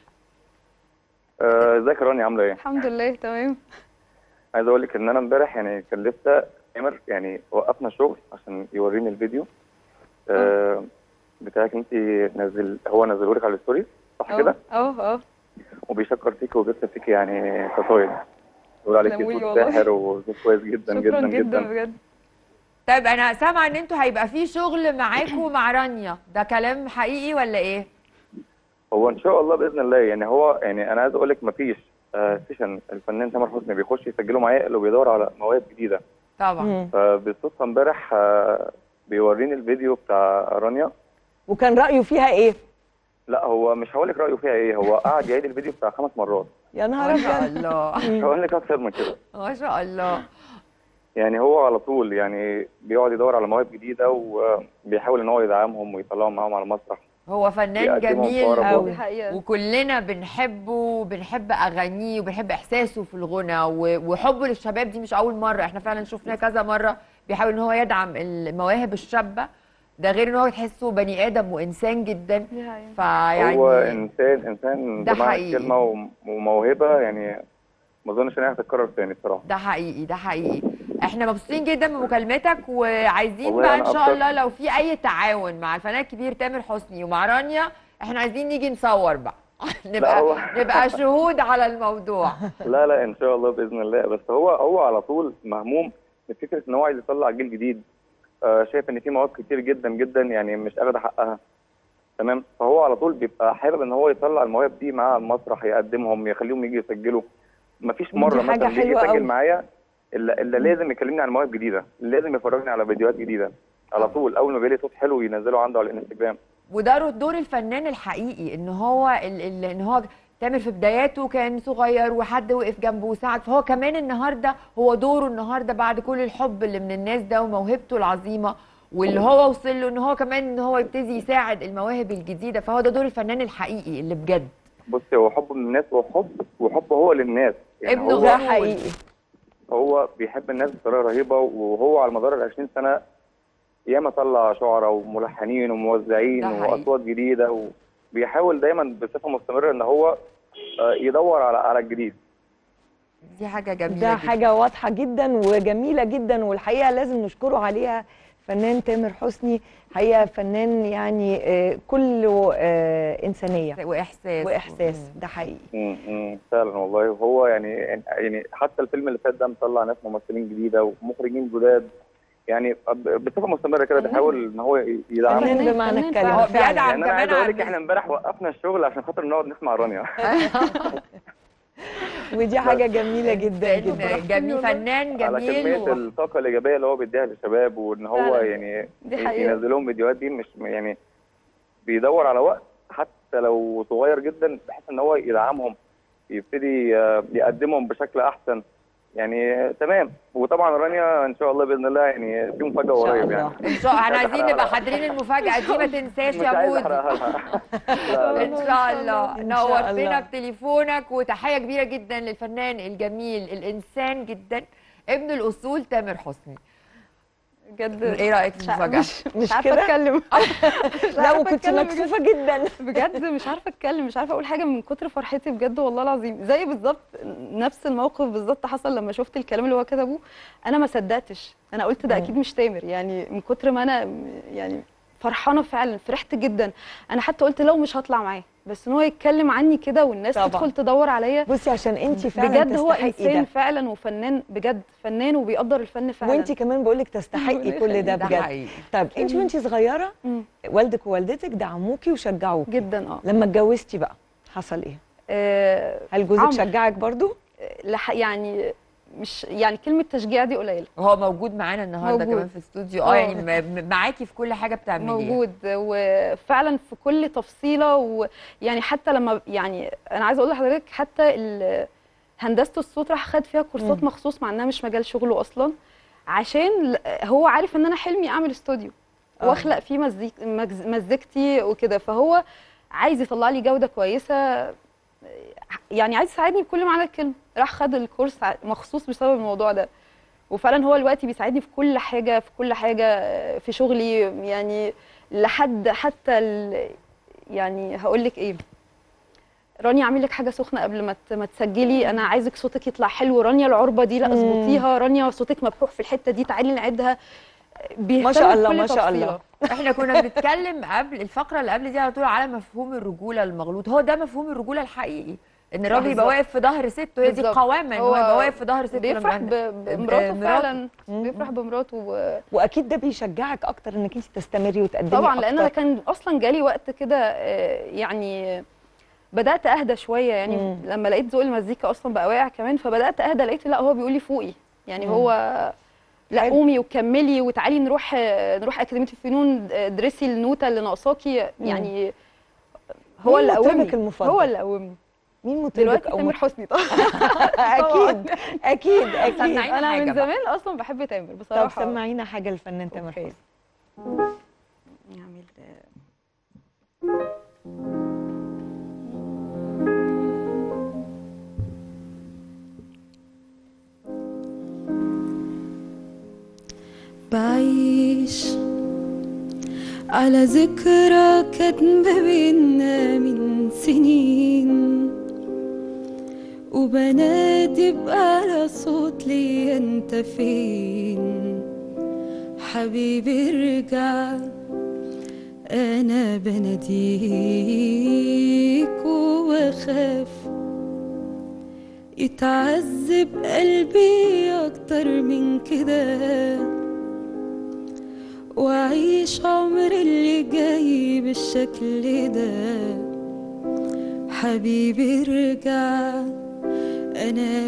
Speaker 10: آه، ازيك يا رانيا عامله ايه
Speaker 9: الحمد لله تمام
Speaker 10: عايز اقول لك ان انا امبارح يعني كان لسه تامر يعني وقفنا الشغل عشان يوريني الفيديو آه بتاعك انت نزل هو نزله لك على الستوري صح كده
Speaker 9: اه اه
Speaker 10: وبيشكر فيك وبيكتب فيك يعني قصايد بيقول عليك
Speaker 9: تسلموا لي
Speaker 10: صوت
Speaker 9: والله.
Speaker 10: ساحر وصوت كويس جدا
Speaker 9: شكرا
Speaker 10: جدا
Speaker 9: جدا
Speaker 10: جدا
Speaker 9: بجد
Speaker 2: طيب انا سامعه ان انتوا هيبقى في شغل معاكم ومع رانيا ده كلام حقيقي ولا ايه
Speaker 10: هو ان شاء الله باذن الله يعني هو يعني انا عايز اقول لك مفيش آه سيشن الفنان تامر حسني بيخش يسجله معايا الا بيدور على مواهب جديده
Speaker 2: طبعا
Speaker 1: مم.
Speaker 10: فبالصدفه امبارح آه بيوريني الفيديو بتاع رانيا
Speaker 1: وكان رايه فيها ايه
Speaker 10: لا هو مش هقول لك رايه فيها ايه هو قعد يعيد الفيديو بتاع خمس مرات
Speaker 1: يا نهار
Speaker 2: ما شاء
Speaker 1: ابيض
Speaker 2: الله
Speaker 10: مش هقول لك اكتر من كده
Speaker 2: ما شاء الله
Speaker 10: يعني هو على طول يعني بيقعد يدور على مواهب جديده وبيحاول ان هو يدعمهم ويطلعهم معاهم على المسرح
Speaker 2: هو فنان
Speaker 10: يقدمهم
Speaker 2: جميل
Speaker 10: طرب
Speaker 1: أوي.
Speaker 9: دي حقيقه
Speaker 2: وكلنا بنحبه وبنحب اغانيه وبنحب احساسه في الغنى و- وحبه للشباب دي مش اول مره احنا فعلا شفناه كذا مره بيحاول ان هو يدعم المواهب الشابه ده غير ان هو تحسه بني ادم وانسان جدا
Speaker 9: دي حقيقه
Speaker 2: فيعني
Speaker 10: هو انسان انسان
Speaker 2: ده
Speaker 10: بمعنى
Speaker 2: حقيقي.
Speaker 10: الكلمه وم- وموهبه يعني ما اظنش ان هي هتتكرر تاني بصراحه
Speaker 2: ده حقيقي ده حقيقي احنا مبسوطين جدا بمكالمتك وعايزين
Speaker 10: والله
Speaker 2: بقى
Speaker 10: أنا
Speaker 2: ان شاء
Speaker 10: أكتر.
Speaker 2: الله لو في اي تعاون مع الفنان الكبير تامر حسني ومع رانيا احنا عايزين نيجي نصور بقى نبقى
Speaker 10: هو-
Speaker 2: نبقى شهود على الموضوع
Speaker 10: لا لا ان شاء الله باذن الله بس هو هو على طول مهموم بفكره ان هو عايز يطلع جيل جديد آه شايف ان في مواهب كتير جدا جدا يعني مش اخده حقها تمام فهو على طول بيبقى حابب ان هو يطلع المواهب دي مع المسرح يقدمهم يخليهم يجي يسجلوا مفيش
Speaker 1: ودي
Speaker 10: مره
Speaker 1: حاجة
Speaker 10: مثلا يجي
Speaker 1: حلوة
Speaker 10: يسجل
Speaker 1: أوي.
Speaker 10: معايا الا الا لازم يكلمني عن مواهب جديده لازم يفرجني على فيديوهات جديده على طول اول ما بيلاقي صوت حلو ينزله عنده على الانستجرام
Speaker 2: وده رو- دور الفنان الحقيقي ان هو ال ال ان هو تامر في بداياته كان صغير وحد وقف جنبه وساعد فهو كمان النهارده هو دوره النهارده بعد كل الحب اللي من الناس ده وموهبته العظيمه واللي هو وصل له ان هو كمان ان هو يبتدي يساعد المواهب الجديده فهو ده دور الفنان الحقيقي اللي بجد
Speaker 10: بصي هو حب من الناس وحب وحب هو للناس
Speaker 2: ابنه
Speaker 10: هو
Speaker 1: ده حقيقي
Speaker 10: هو بيحب الناس بطريقه رهيبه وهو على مدار ال 20 سنه ياما طلع شعراء وملحنين وموزعين
Speaker 2: ده حقيقي.
Speaker 10: واصوات جديده وبيحاول دايما بصفه مستمره ان هو آه، يدور على على الجديد
Speaker 2: دي حاجه جميله
Speaker 1: ده
Speaker 2: جداً.
Speaker 1: حاجة واضحة جدا وجميلة جدا والحقيقة لازم نشكره عليها فنان تامر حسني حقيقة فنان يعني آه، كله آه، إنسانية
Speaker 2: واحساس
Speaker 1: وإحساس ده حقيقي
Speaker 10: مم، مم، فعلا والله وهو يعني يعني حتى الفيلم اللي فات ده مطلع ناس ممثلين جديده ومخرجين جداد يعني ب- بصفه مستمره كده بيحاول ان هو يدعمهم
Speaker 1: فنان بمعنى
Speaker 5: فنان
Speaker 1: الكلمة
Speaker 2: هو
Speaker 1: فعلا
Speaker 2: بيدعم
Speaker 10: يعني انا عايز
Speaker 2: كمان
Speaker 10: اقول لك
Speaker 2: عن-
Speaker 10: احنا امبارح وقفنا الشغل عشان خاطر نقعد نسمع رانيا
Speaker 1: ودي حاجة جميلة جدا جدا
Speaker 2: فنان جميل فنان
Speaker 10: على
Speaker 2: جميل
Speaker 10: كميه
Speaker 2: و...
Speaker 10: الطاقه الايجابيه اللي هو بيديها للشباب وان هو
Speaker 5: فعلا.
Speaker 10: يعني
Speaker 5: دي حقيقة.
Speaker 10: ينزل لهم فيديوهات دي مش يعني بيدور على وقت حتى لو صغير جدا بحيث ان هو يدعمهم يبتدي آه، يقدمهم بشكل احسن يعني آه، تمام وطبعا رانيا ان شاء الله باذن الله يعني في مفاجاه
Speaker 1: إن شاء
Speaker 10: قريب
Speaker 1: الله.
Speaker 10: يعني
Speaker 2: ان شاء احنا
Speaker 10: مش
Speaker 2: عايزين
Speaker 10: عايز
Speaker 2: نبقى
Speaker 10: أحرقها.
Speaker 2: حاضرين المفاجاه دي ما تنساش
Speaker 10: مش
Speaker 2: يا
Speaker 10: عايز
Speaker 2: مودي
Speaker 10: احرقها لها لا، لا.
Speaker 2: ان شاء الله
Speaker 1: إن شاء
Speaker 2: نورتنا
Speaker 1: الله.
Speaker 2: بتليفونك وتحيه كبيره جدا للفنان الجميل الانسان جدا ابن الاصول تامر حسني
Speaker 9: بجد
Speaker 2: ايه رايك في
Speaker 9: مش عارفة-
Speaker 2: المفاجاه
Speaker 9: مش,
Speaker 1: مش
Speaker 9: مش عارفه
Speaker 1: كده؟
Speaker 9: اتكلم مش
Speaker 1: لا
Speaker 9: عارفة
Speaker 1: وكنت
Speaker 9: أتكلم بجد.
Speaker 1: مكسوفة جدا
Speaker 9: بجد مش عارفه اتكلم مش عارفه اقول حاجه من كتر فرحتي بجد والله العظيم زي بالظبط نفس الموقف بالظبط حصل لما شفت الكلام اللي هو كتبه انا ما صدقتش انا قلت ده اكيد مش تامر يعني من كتر ما انا م- يعني فرحانه فعلا فرحت جدا انا حتى قلت لو مش هطلع معاه بس ان هو يتكلم عني كده والناس
Speaker 1: طبعا.
Speaker 9: تدخل تدور عليا
Speaker 1: بصي عشان انت فعلا
Speaker 9: بجد هو
Speaker 1: تستحقي
Speaker 9: انسان
Speaker 1: ده
Speaker 9: فعلا وفنان بجد فنان وبيقدر الفن فعلا
Speaker 1: وانت كمان بقول لك تستحقي
Speaker 9: ربنا
Speaker 1: كل ده
Speaker 9: يخليك.
Speaker 2: ده
Speaker 1: بجد
Speaker 2: حقيقي
Speaker 1: طيب انت وانت صغيره
Speaker 9: مم.
Speaker 1: والدك ووالدتك دعموكي وشجعوكي
Speaker 9: جدا اه
Speaker 1: لما اتجوزتي بقى حصل ايه
Speaker 9: آه،
Speaker 1: هل جوزك
Speaker 9: عمرو.
Speaker 1: شجعك برضو
Speaker 9: لح يعني مش يعني كلمه تشجيع دي قليله
Speaker 2: وهو موجود معانا النهارده
Speaker 9: موجود.
Speaker 2: كمان في الاستوديو اه يعني م- م- معاكي في كل حاجه بتعمليها
Speaker 9: موجود وفعلا في كل تفصيله ويعني حتى لما يعني انا عايزه اقول لحضرتك حتى ال- هندسه الصوت راح خد فيها كورسات
Speaker 1: مم.
Speaker 9: مخصوص مع انها مش مجال شغله اصلا عشان ل- هو عارف ان انا حلمي اعمل استوديو
Speaker 1: آه.
Speaker 9: واخلق فيه مزيك مجز- مزيكتي وكده فهو عايز يطلع لي جوده كويسه يعني عايز يساعدني بكل معنى الكلمه راح خد الكورس ع- مخصوص بسبب الموضوع ده وفعلا هو دلوقتي بيساعدني في كل حاجه في كل حاجه آه، في شغلي يعني لحد حتى ال... يعني هقول لك ايه رانيا اعمل لك حاجه سخنه قبل ما ت- ما تسجلي انا عايزك صوتك يطلع حلو رانيا العربه دي لا
Speaker 1: مم.
Speaker 9: اظبطيها رانيا صوتك مبحوح في الحته دي تعالي نعيدها بيهتم
Speaker 1: ما شاء الله
Speaker 9: بكل
Speaker 1: ما شاء
Speaker 9: تفصيلة.
Speaker 1: الله
Speaker 2: احنا كنا بنتكلم قبل الفقره اللي قبل دي على طول على مفهوم الرجوله المغلوط هو ده مفهوم الرجوله الحقيقي ان الراجل يبقى
Speaker 9: بالظبط.
Speaker 2: واقف في ظهر سته هي دي
Speaker 9: بالظبط.
Speaker 2: القوامه ان هو
Speaker 9: هو
Speaker 2: يبقى واقف في ظهر سته
Speaker 9: بيفرح
Speaker 2: لما-
Speaker 9: ب- بمراته
Speaker 2: مراته.
Speaker 9: فعلا
Speaker 1: مم.
Speaker 9: بيفرح بمراته و...
Speaker 1: واكيد ده بيشجعك اكتر انك انت تستمري وتقدمي
Speaker 9: طبعا لان انا
Speaker 1: أكتر.
Speaker 9: كان اصلا جالي وقت كده آه، يعني بدات اهدى شويه يعني
Speaker 1: مم.
Speaker 9: لما لقيت ذوق المزيكا اصلا بقى واقع كمان فبدات اهدى لقيت لا هو بيقول لي فوقي يعني
Speaker 1: مم.
Speaker 9: هو لا
Speaker 1: حلو.
Speaker 9: قومي وكملي وتعالي نروح آه، نروح اكاديميه الفنون آه، ادرسي النوته اللي ناقصاكي يعني هو
Speaker 1: مين
Speaker 9: اللي
Speaker 1: مطربك
Speaker 9: قومني
Speaker 1: المفضل؟
Speaker 9: هو اللي قومني
Speaker 1: مين مطربك
Speaker 9: دلوقتي
Speaker 1: او
Speaker 9: تامر
Speaker 1: مط-
Speaker 9: حسني طبعا
Speaker 1: اكيد اكيد اكيد
Speaker 2: سمعينا
Speaker 9: انا
Speaker 2: حاجة
Speaker 9: من
Speaker 2: بقى.
Speaker 9: زمان اصلا بحب تامر
Speaker 1: طب
Speaker 9: بصراحه
Speaker 1: سمعينا حاجه للفنان تامر
Speaker 9: أوكي.
Speaker 1: حسني
Speaker 9: نعمل
Speaker 8: بعيش على ذكرى كانت ما بينا من سنين وبنادي بأعلى صوت ليا انت فين حبيبي ارجع انا بناديك وبخاف يتعذب قلبي اكتر من كده واعيش عمر اللي جاي بالشكل ده حبيبي ارجع انا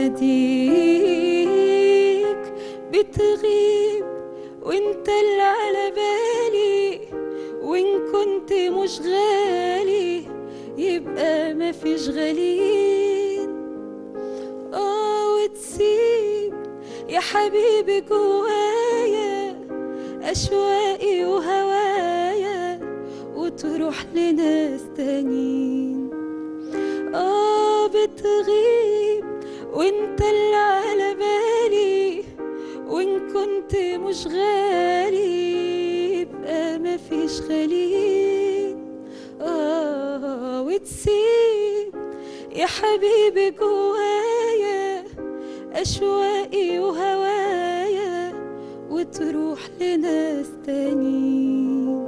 Speaker 8: بناديك بتغيب وانت اللي على بالي وان كنت مش غالي يبقى مفيش غاليين اه وتسيب يا حبيبي جوايا اشواقي وهوايا وتروح لناس تانيين اه بتغيب وانت اللي على بالي وان كنت مش غالي يبقى مفيش غاليين اه وتسيب يا حبيبي جوايا اشواقي وهوايا وتروح لناس تانيين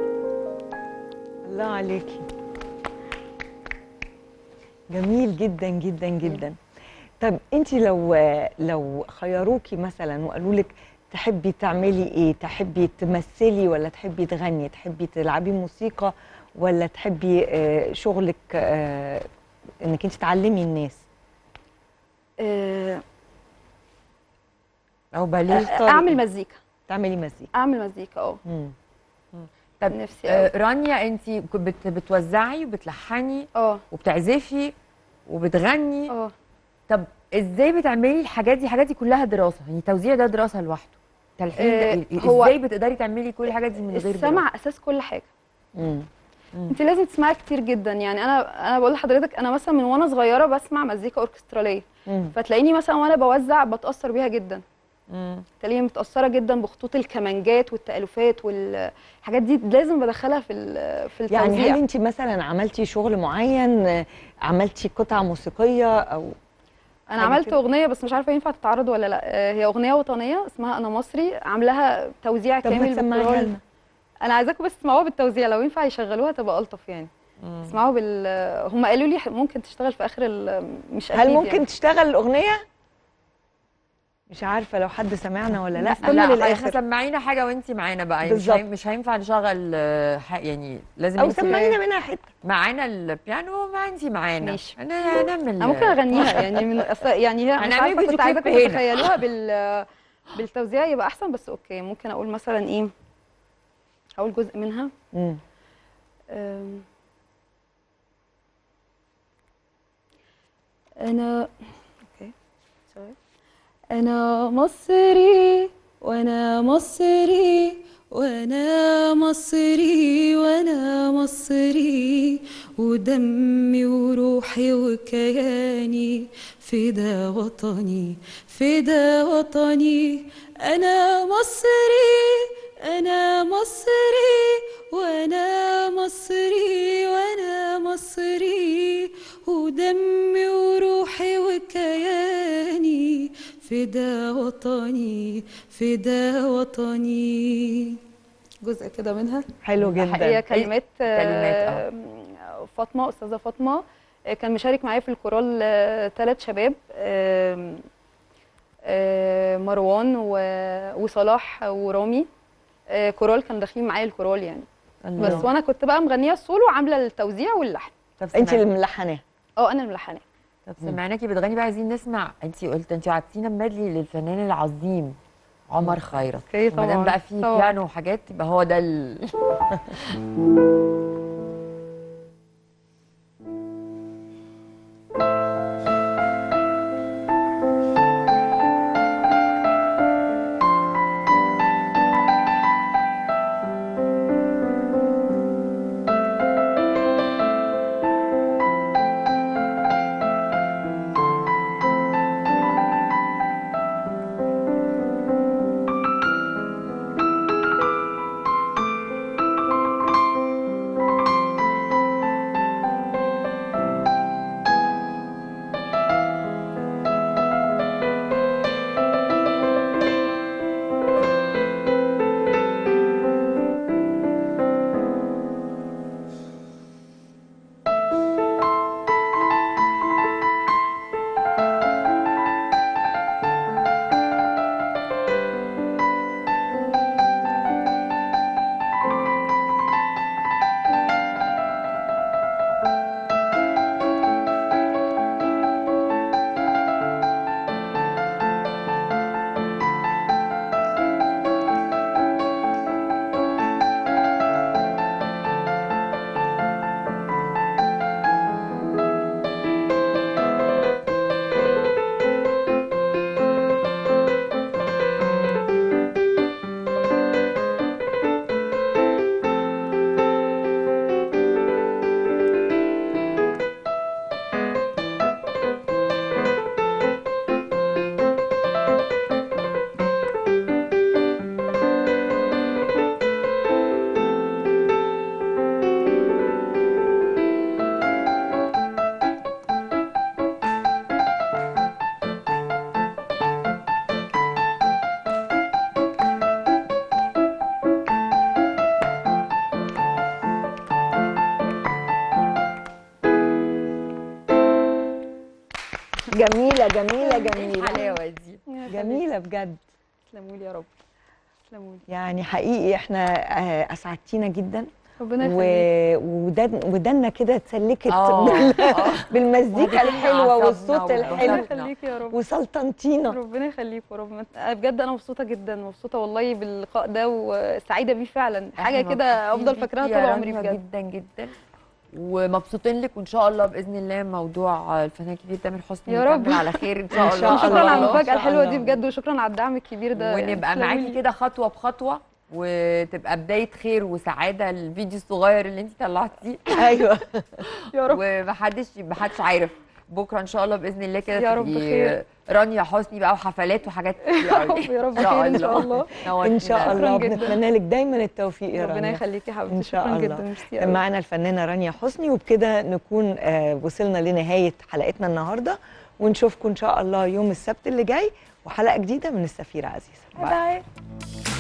Speaker 1: الله عليكي جميل جدا جدا جدا طب انت لو لو خيروكي مثلا وقالوا لك تحبي تعملي ايه تحبي تمثلي ولا تحبي تغني تحبي تلعبي موسيقى ولا تحبي آه، شغلك آه، انك انت تعلمي الناس
Speaker 9: آه،
Speaker 2: او باليه
Speaker 9: اعمل مزيكا
Speaker 1: تعملي مزيكا
Speaker 9: اعمل مزيكا اه
Speaker 1: مم.
Speaker 2: طب
Speaker 9: نفسي
Speaker 2: آه،
Speaker 9: أوي.
Speaker 2: رانيا انت بت بتوزعي وبتلحني
Speaker 9: اه
Speaker 2: وبتعزفي وبتغني
Speaker 9: اه
Speaker 2: طب ازاي بتعملي الحاجات دي الحاجات دي كلها دراسه يعني توزيع ده دراسه لوحده تلحين
Speaker 9: آه،
Speaker 2: ده
Speaker 9: هو
Speaker 2: ازاي بتقدري تعملي كل الحاجات دي من غير
Speaker 9: السمع اساس كل حاجه
Speaker 1: مم.
Speaker 9: انت لازم تسمعي كتير جدا يعني انا انا بقول لحضرتك انا مثلا من وانا صغيره بسمع مزيكا اوركستراليه
Speaker 1: مم.
Speaker 9: فتلاقيني مثلا وانا بوزع بتاثر بيها جدا
Speaker 2: مم.
Speaker 9: تلاقيني متاثره جدا بخطوط الكمانجات والتالفات والحاجات دي لازم بدخلها في ال- في التوزيع
Speaker 1: يعني هل انت مثلا عملتي شغل معين آه، عملتي قطعه موسيقيه او
Speaker 9: انا
Speaker 1: حاجة
Speaker 9: عملت
Speaker 1: كده؟
Speaker 9: اغنيه بس مش عارفه ينفع تتعرض ولا لا آه، هي اغنيه وطنيه اسمها انا مصري عاملاها توزيع
Speaker 1: طب ما
Speaker 9: كامل
Speaker 1: تسمعيها
Speaker 9: بالكورال.
Speaker 1: لنا
Speaker 9: انا عايزاكم بس تسمعوها بالتوزيع لو ينفع يشغلوها تبقى الطف يعني اسمعوا بال هم قالوا لي ممكن تشتغل في اخر ال... مش
Speaker 1: هل
Speaker 9: أكيد
Speaker 1: ممكن
Speaker 9: يعني.
Speaker 1: تشتغل الاغنيه مش عارفه لو حد سمعنا ولا لا
Speaker 9: نستنى
Speaker 2: لا
Speaker 9: للآخر.
Speaker 2: احنا سمعينا حاجه وانت معانا بقى يعني مش,
Speaker 1: بالظبط.
Speaker 2: هي- مش هينفع نشغل آه، ح- يعني لازم
Speaker 1: او
Speaker 2: انت
Speaker 1: سمعينا منها حته
Speaker 2: معانا البيانو ما انت معانا
Speaker 9: ماشي.
Speaker 2: انا هنعمل
Speaker 9: انا ممكن اغنيها يعني من أصل يعني هي مش
Speaker 2: هنعمل
Speaker 9: عارفه
Speaker 2: فيديو
Speaker 9: كنت عايزاكم
Speaker 2: كليب هنا.
Speaker 9: تتخيلوها بال بالتوزيع يبقى احسن بس اوكي ممكن اقول مثلا ايه هقول جزء منها
Speaker 1: مم.
Speaker 9: أم. انا اوكي سوري انا مصري وانا مصري وانا مصري وانا مصري ودمي وروحي وكياني فدا وطني فدا وطني انا مصري انا مصري وانا مصري وانا مصري ودمي وروحي وكياني فدا وطني فدا وطني جزء كده منها
Speaker 1: حلو جدا
Speaker 9: هي كلمات
Speaker 2: كلمات،
Speaker 9: آه، فاطمه استاذه فاطمه آه، كان مشارك معايا في الكورال ثلاث شباب آم، آه، مروان و- وصلاح ورامي آه، كورال كانوا داخلين معايا الكورال يعني
Speaker 2: الله.
Speaker 9: بس وانا كنت بقى مغنيه السولو وعامله التوزيع واللحن
Speaker 2: طب
Speaker 1: انت اللي
Speaker 2: سمعنا-
Speaker 1: ملحناها
Speaker 9: اه انا الملحنه
Speaker 2: طب سمعناكي بتغني بقى عايزين نسمع انت قلت انت وعدتينا بمدلي للفنان العظيم عمر خيرت
Speaker 9: اوكي
Speaker 2: ما دام
Speaker 9: طبعا
Speaker 2: بقى في
Speaker 9: طبعا.
Speaker 2: بيانو وحاجات يبقى هو ده ال...
Speaker 8: أنا
Speaker 1: جميله جميله
Speaker 2: ايه
Speaker 1: جميله
Speaker 2: الحلاوه دي
Speaker 1: جميله بجد
Speaker 9: تسلموا لي يا رب تسلموا لي
Speaker 1: يعني حقيقي احنا آه، اسعدتينا جدا
Speaker 9: ربنا
Speaker 1: و...
Speaker 9: يخليك
Speaker 1: ودن... ودنا كده اتسلكت
Speaker 2: آه،
Speaker 1: بال...
Speaker 2: آه.
Speaker 1: بالمزيكا
Speaker 2: وهديتينا
Speaker 1: الحلوه
Speaker 2: أعصابنا
Speaker 1: والصوت
Speaker 2: وبسطنا.
Speaker 1: الحلو
Speaker 9: ربنا يخليك يا رب
Speaker 1: وسلطنتينا
Speaker 9: ربنا يخليك يا رب ما- أنا بجد انا مبسوطه جدا مبسوطه والله باللقاء ده وسعيده بيه فعلا حاجه
Speaker 2: إحنا
Speaker 9: كده
Speaker 2: مبسوطين
Speaker 9: افضل فاكراها
Speaker 2: بيكي
Speaker 9: طول
Speaker 2: يا
Speaker 9: عمري
Speaker 2: رانيا
Speaker 9: بجد
Speaker 2: جدا جدا ومبسوطين لك وان شاء الله باذن الله موضوع الفنان الكبير تامر حسني
Speaker 9: يا رب.
Speaker 2: يكمل على خير ان شاء
Speaker 1: إن
Speaker 2: الله
Speaker 1: شاء
Speaker 9: شكرا
Speaker 1: الله.
Speaker 9: على
Speaker 1: إن
Speaker 9: المفاجاه
Speaker 1: شاء
Speaker 9: الحلوه دي
Speaker 1: الله.
Speaker 9: بجد وشكرا على الدعم الكبير ده
Speaker 2: ونبقى
Speaker 9: تسلمي
Speaker 2: معاكي
Speaker 9: لي.
Speaker 2: كده خطوه بخطوه وتبقى بدايه خير وسعاده الفيديو الصغير اللي انت طلعتيه
Speaker 1: ايوه
Speaker 9: يا رب
Speaker 2: ومحدش محدش عارف بكره ان شاء الله باذن الله كده
Speaker 9: يا رب
Speaker 2: تبقي
Speaker 9: خير.
Speaker 2: رانيا حسني بقى وحفلات وحاجات كتير
Speaker 9: يا
Speaker 2: قوي.
Speaker 9: رب يا رب خير ان شاء الله
Speaker 1: ان شاء
Speaker 2: نورتينا.
Speaker 1: الله
Speaker 9: جداً.
Speaker 1: بنتمنى لك دايما التوفيق يا
Speaker 9: ربنا
Speaker 1: رانيا
Speaker 9: يخليكي يا حبيبتي
Speaker 1: إن شاء
Speaker 9: شكرا
Speaker 1: الله.
Speaker 9: جدا ميرسي
Speaker 1: كان
Speaker 9: قوي.
Speaker 1: معانا الفنانه رانيا حسني وبكده نكون آه وصلنا لنهايه حلقتنا النهارده ونشوفكم ان شاء الله يوم السبت اللي جاي وحلقه جديده من السفيره عزيزه
Speaker 9: باي باي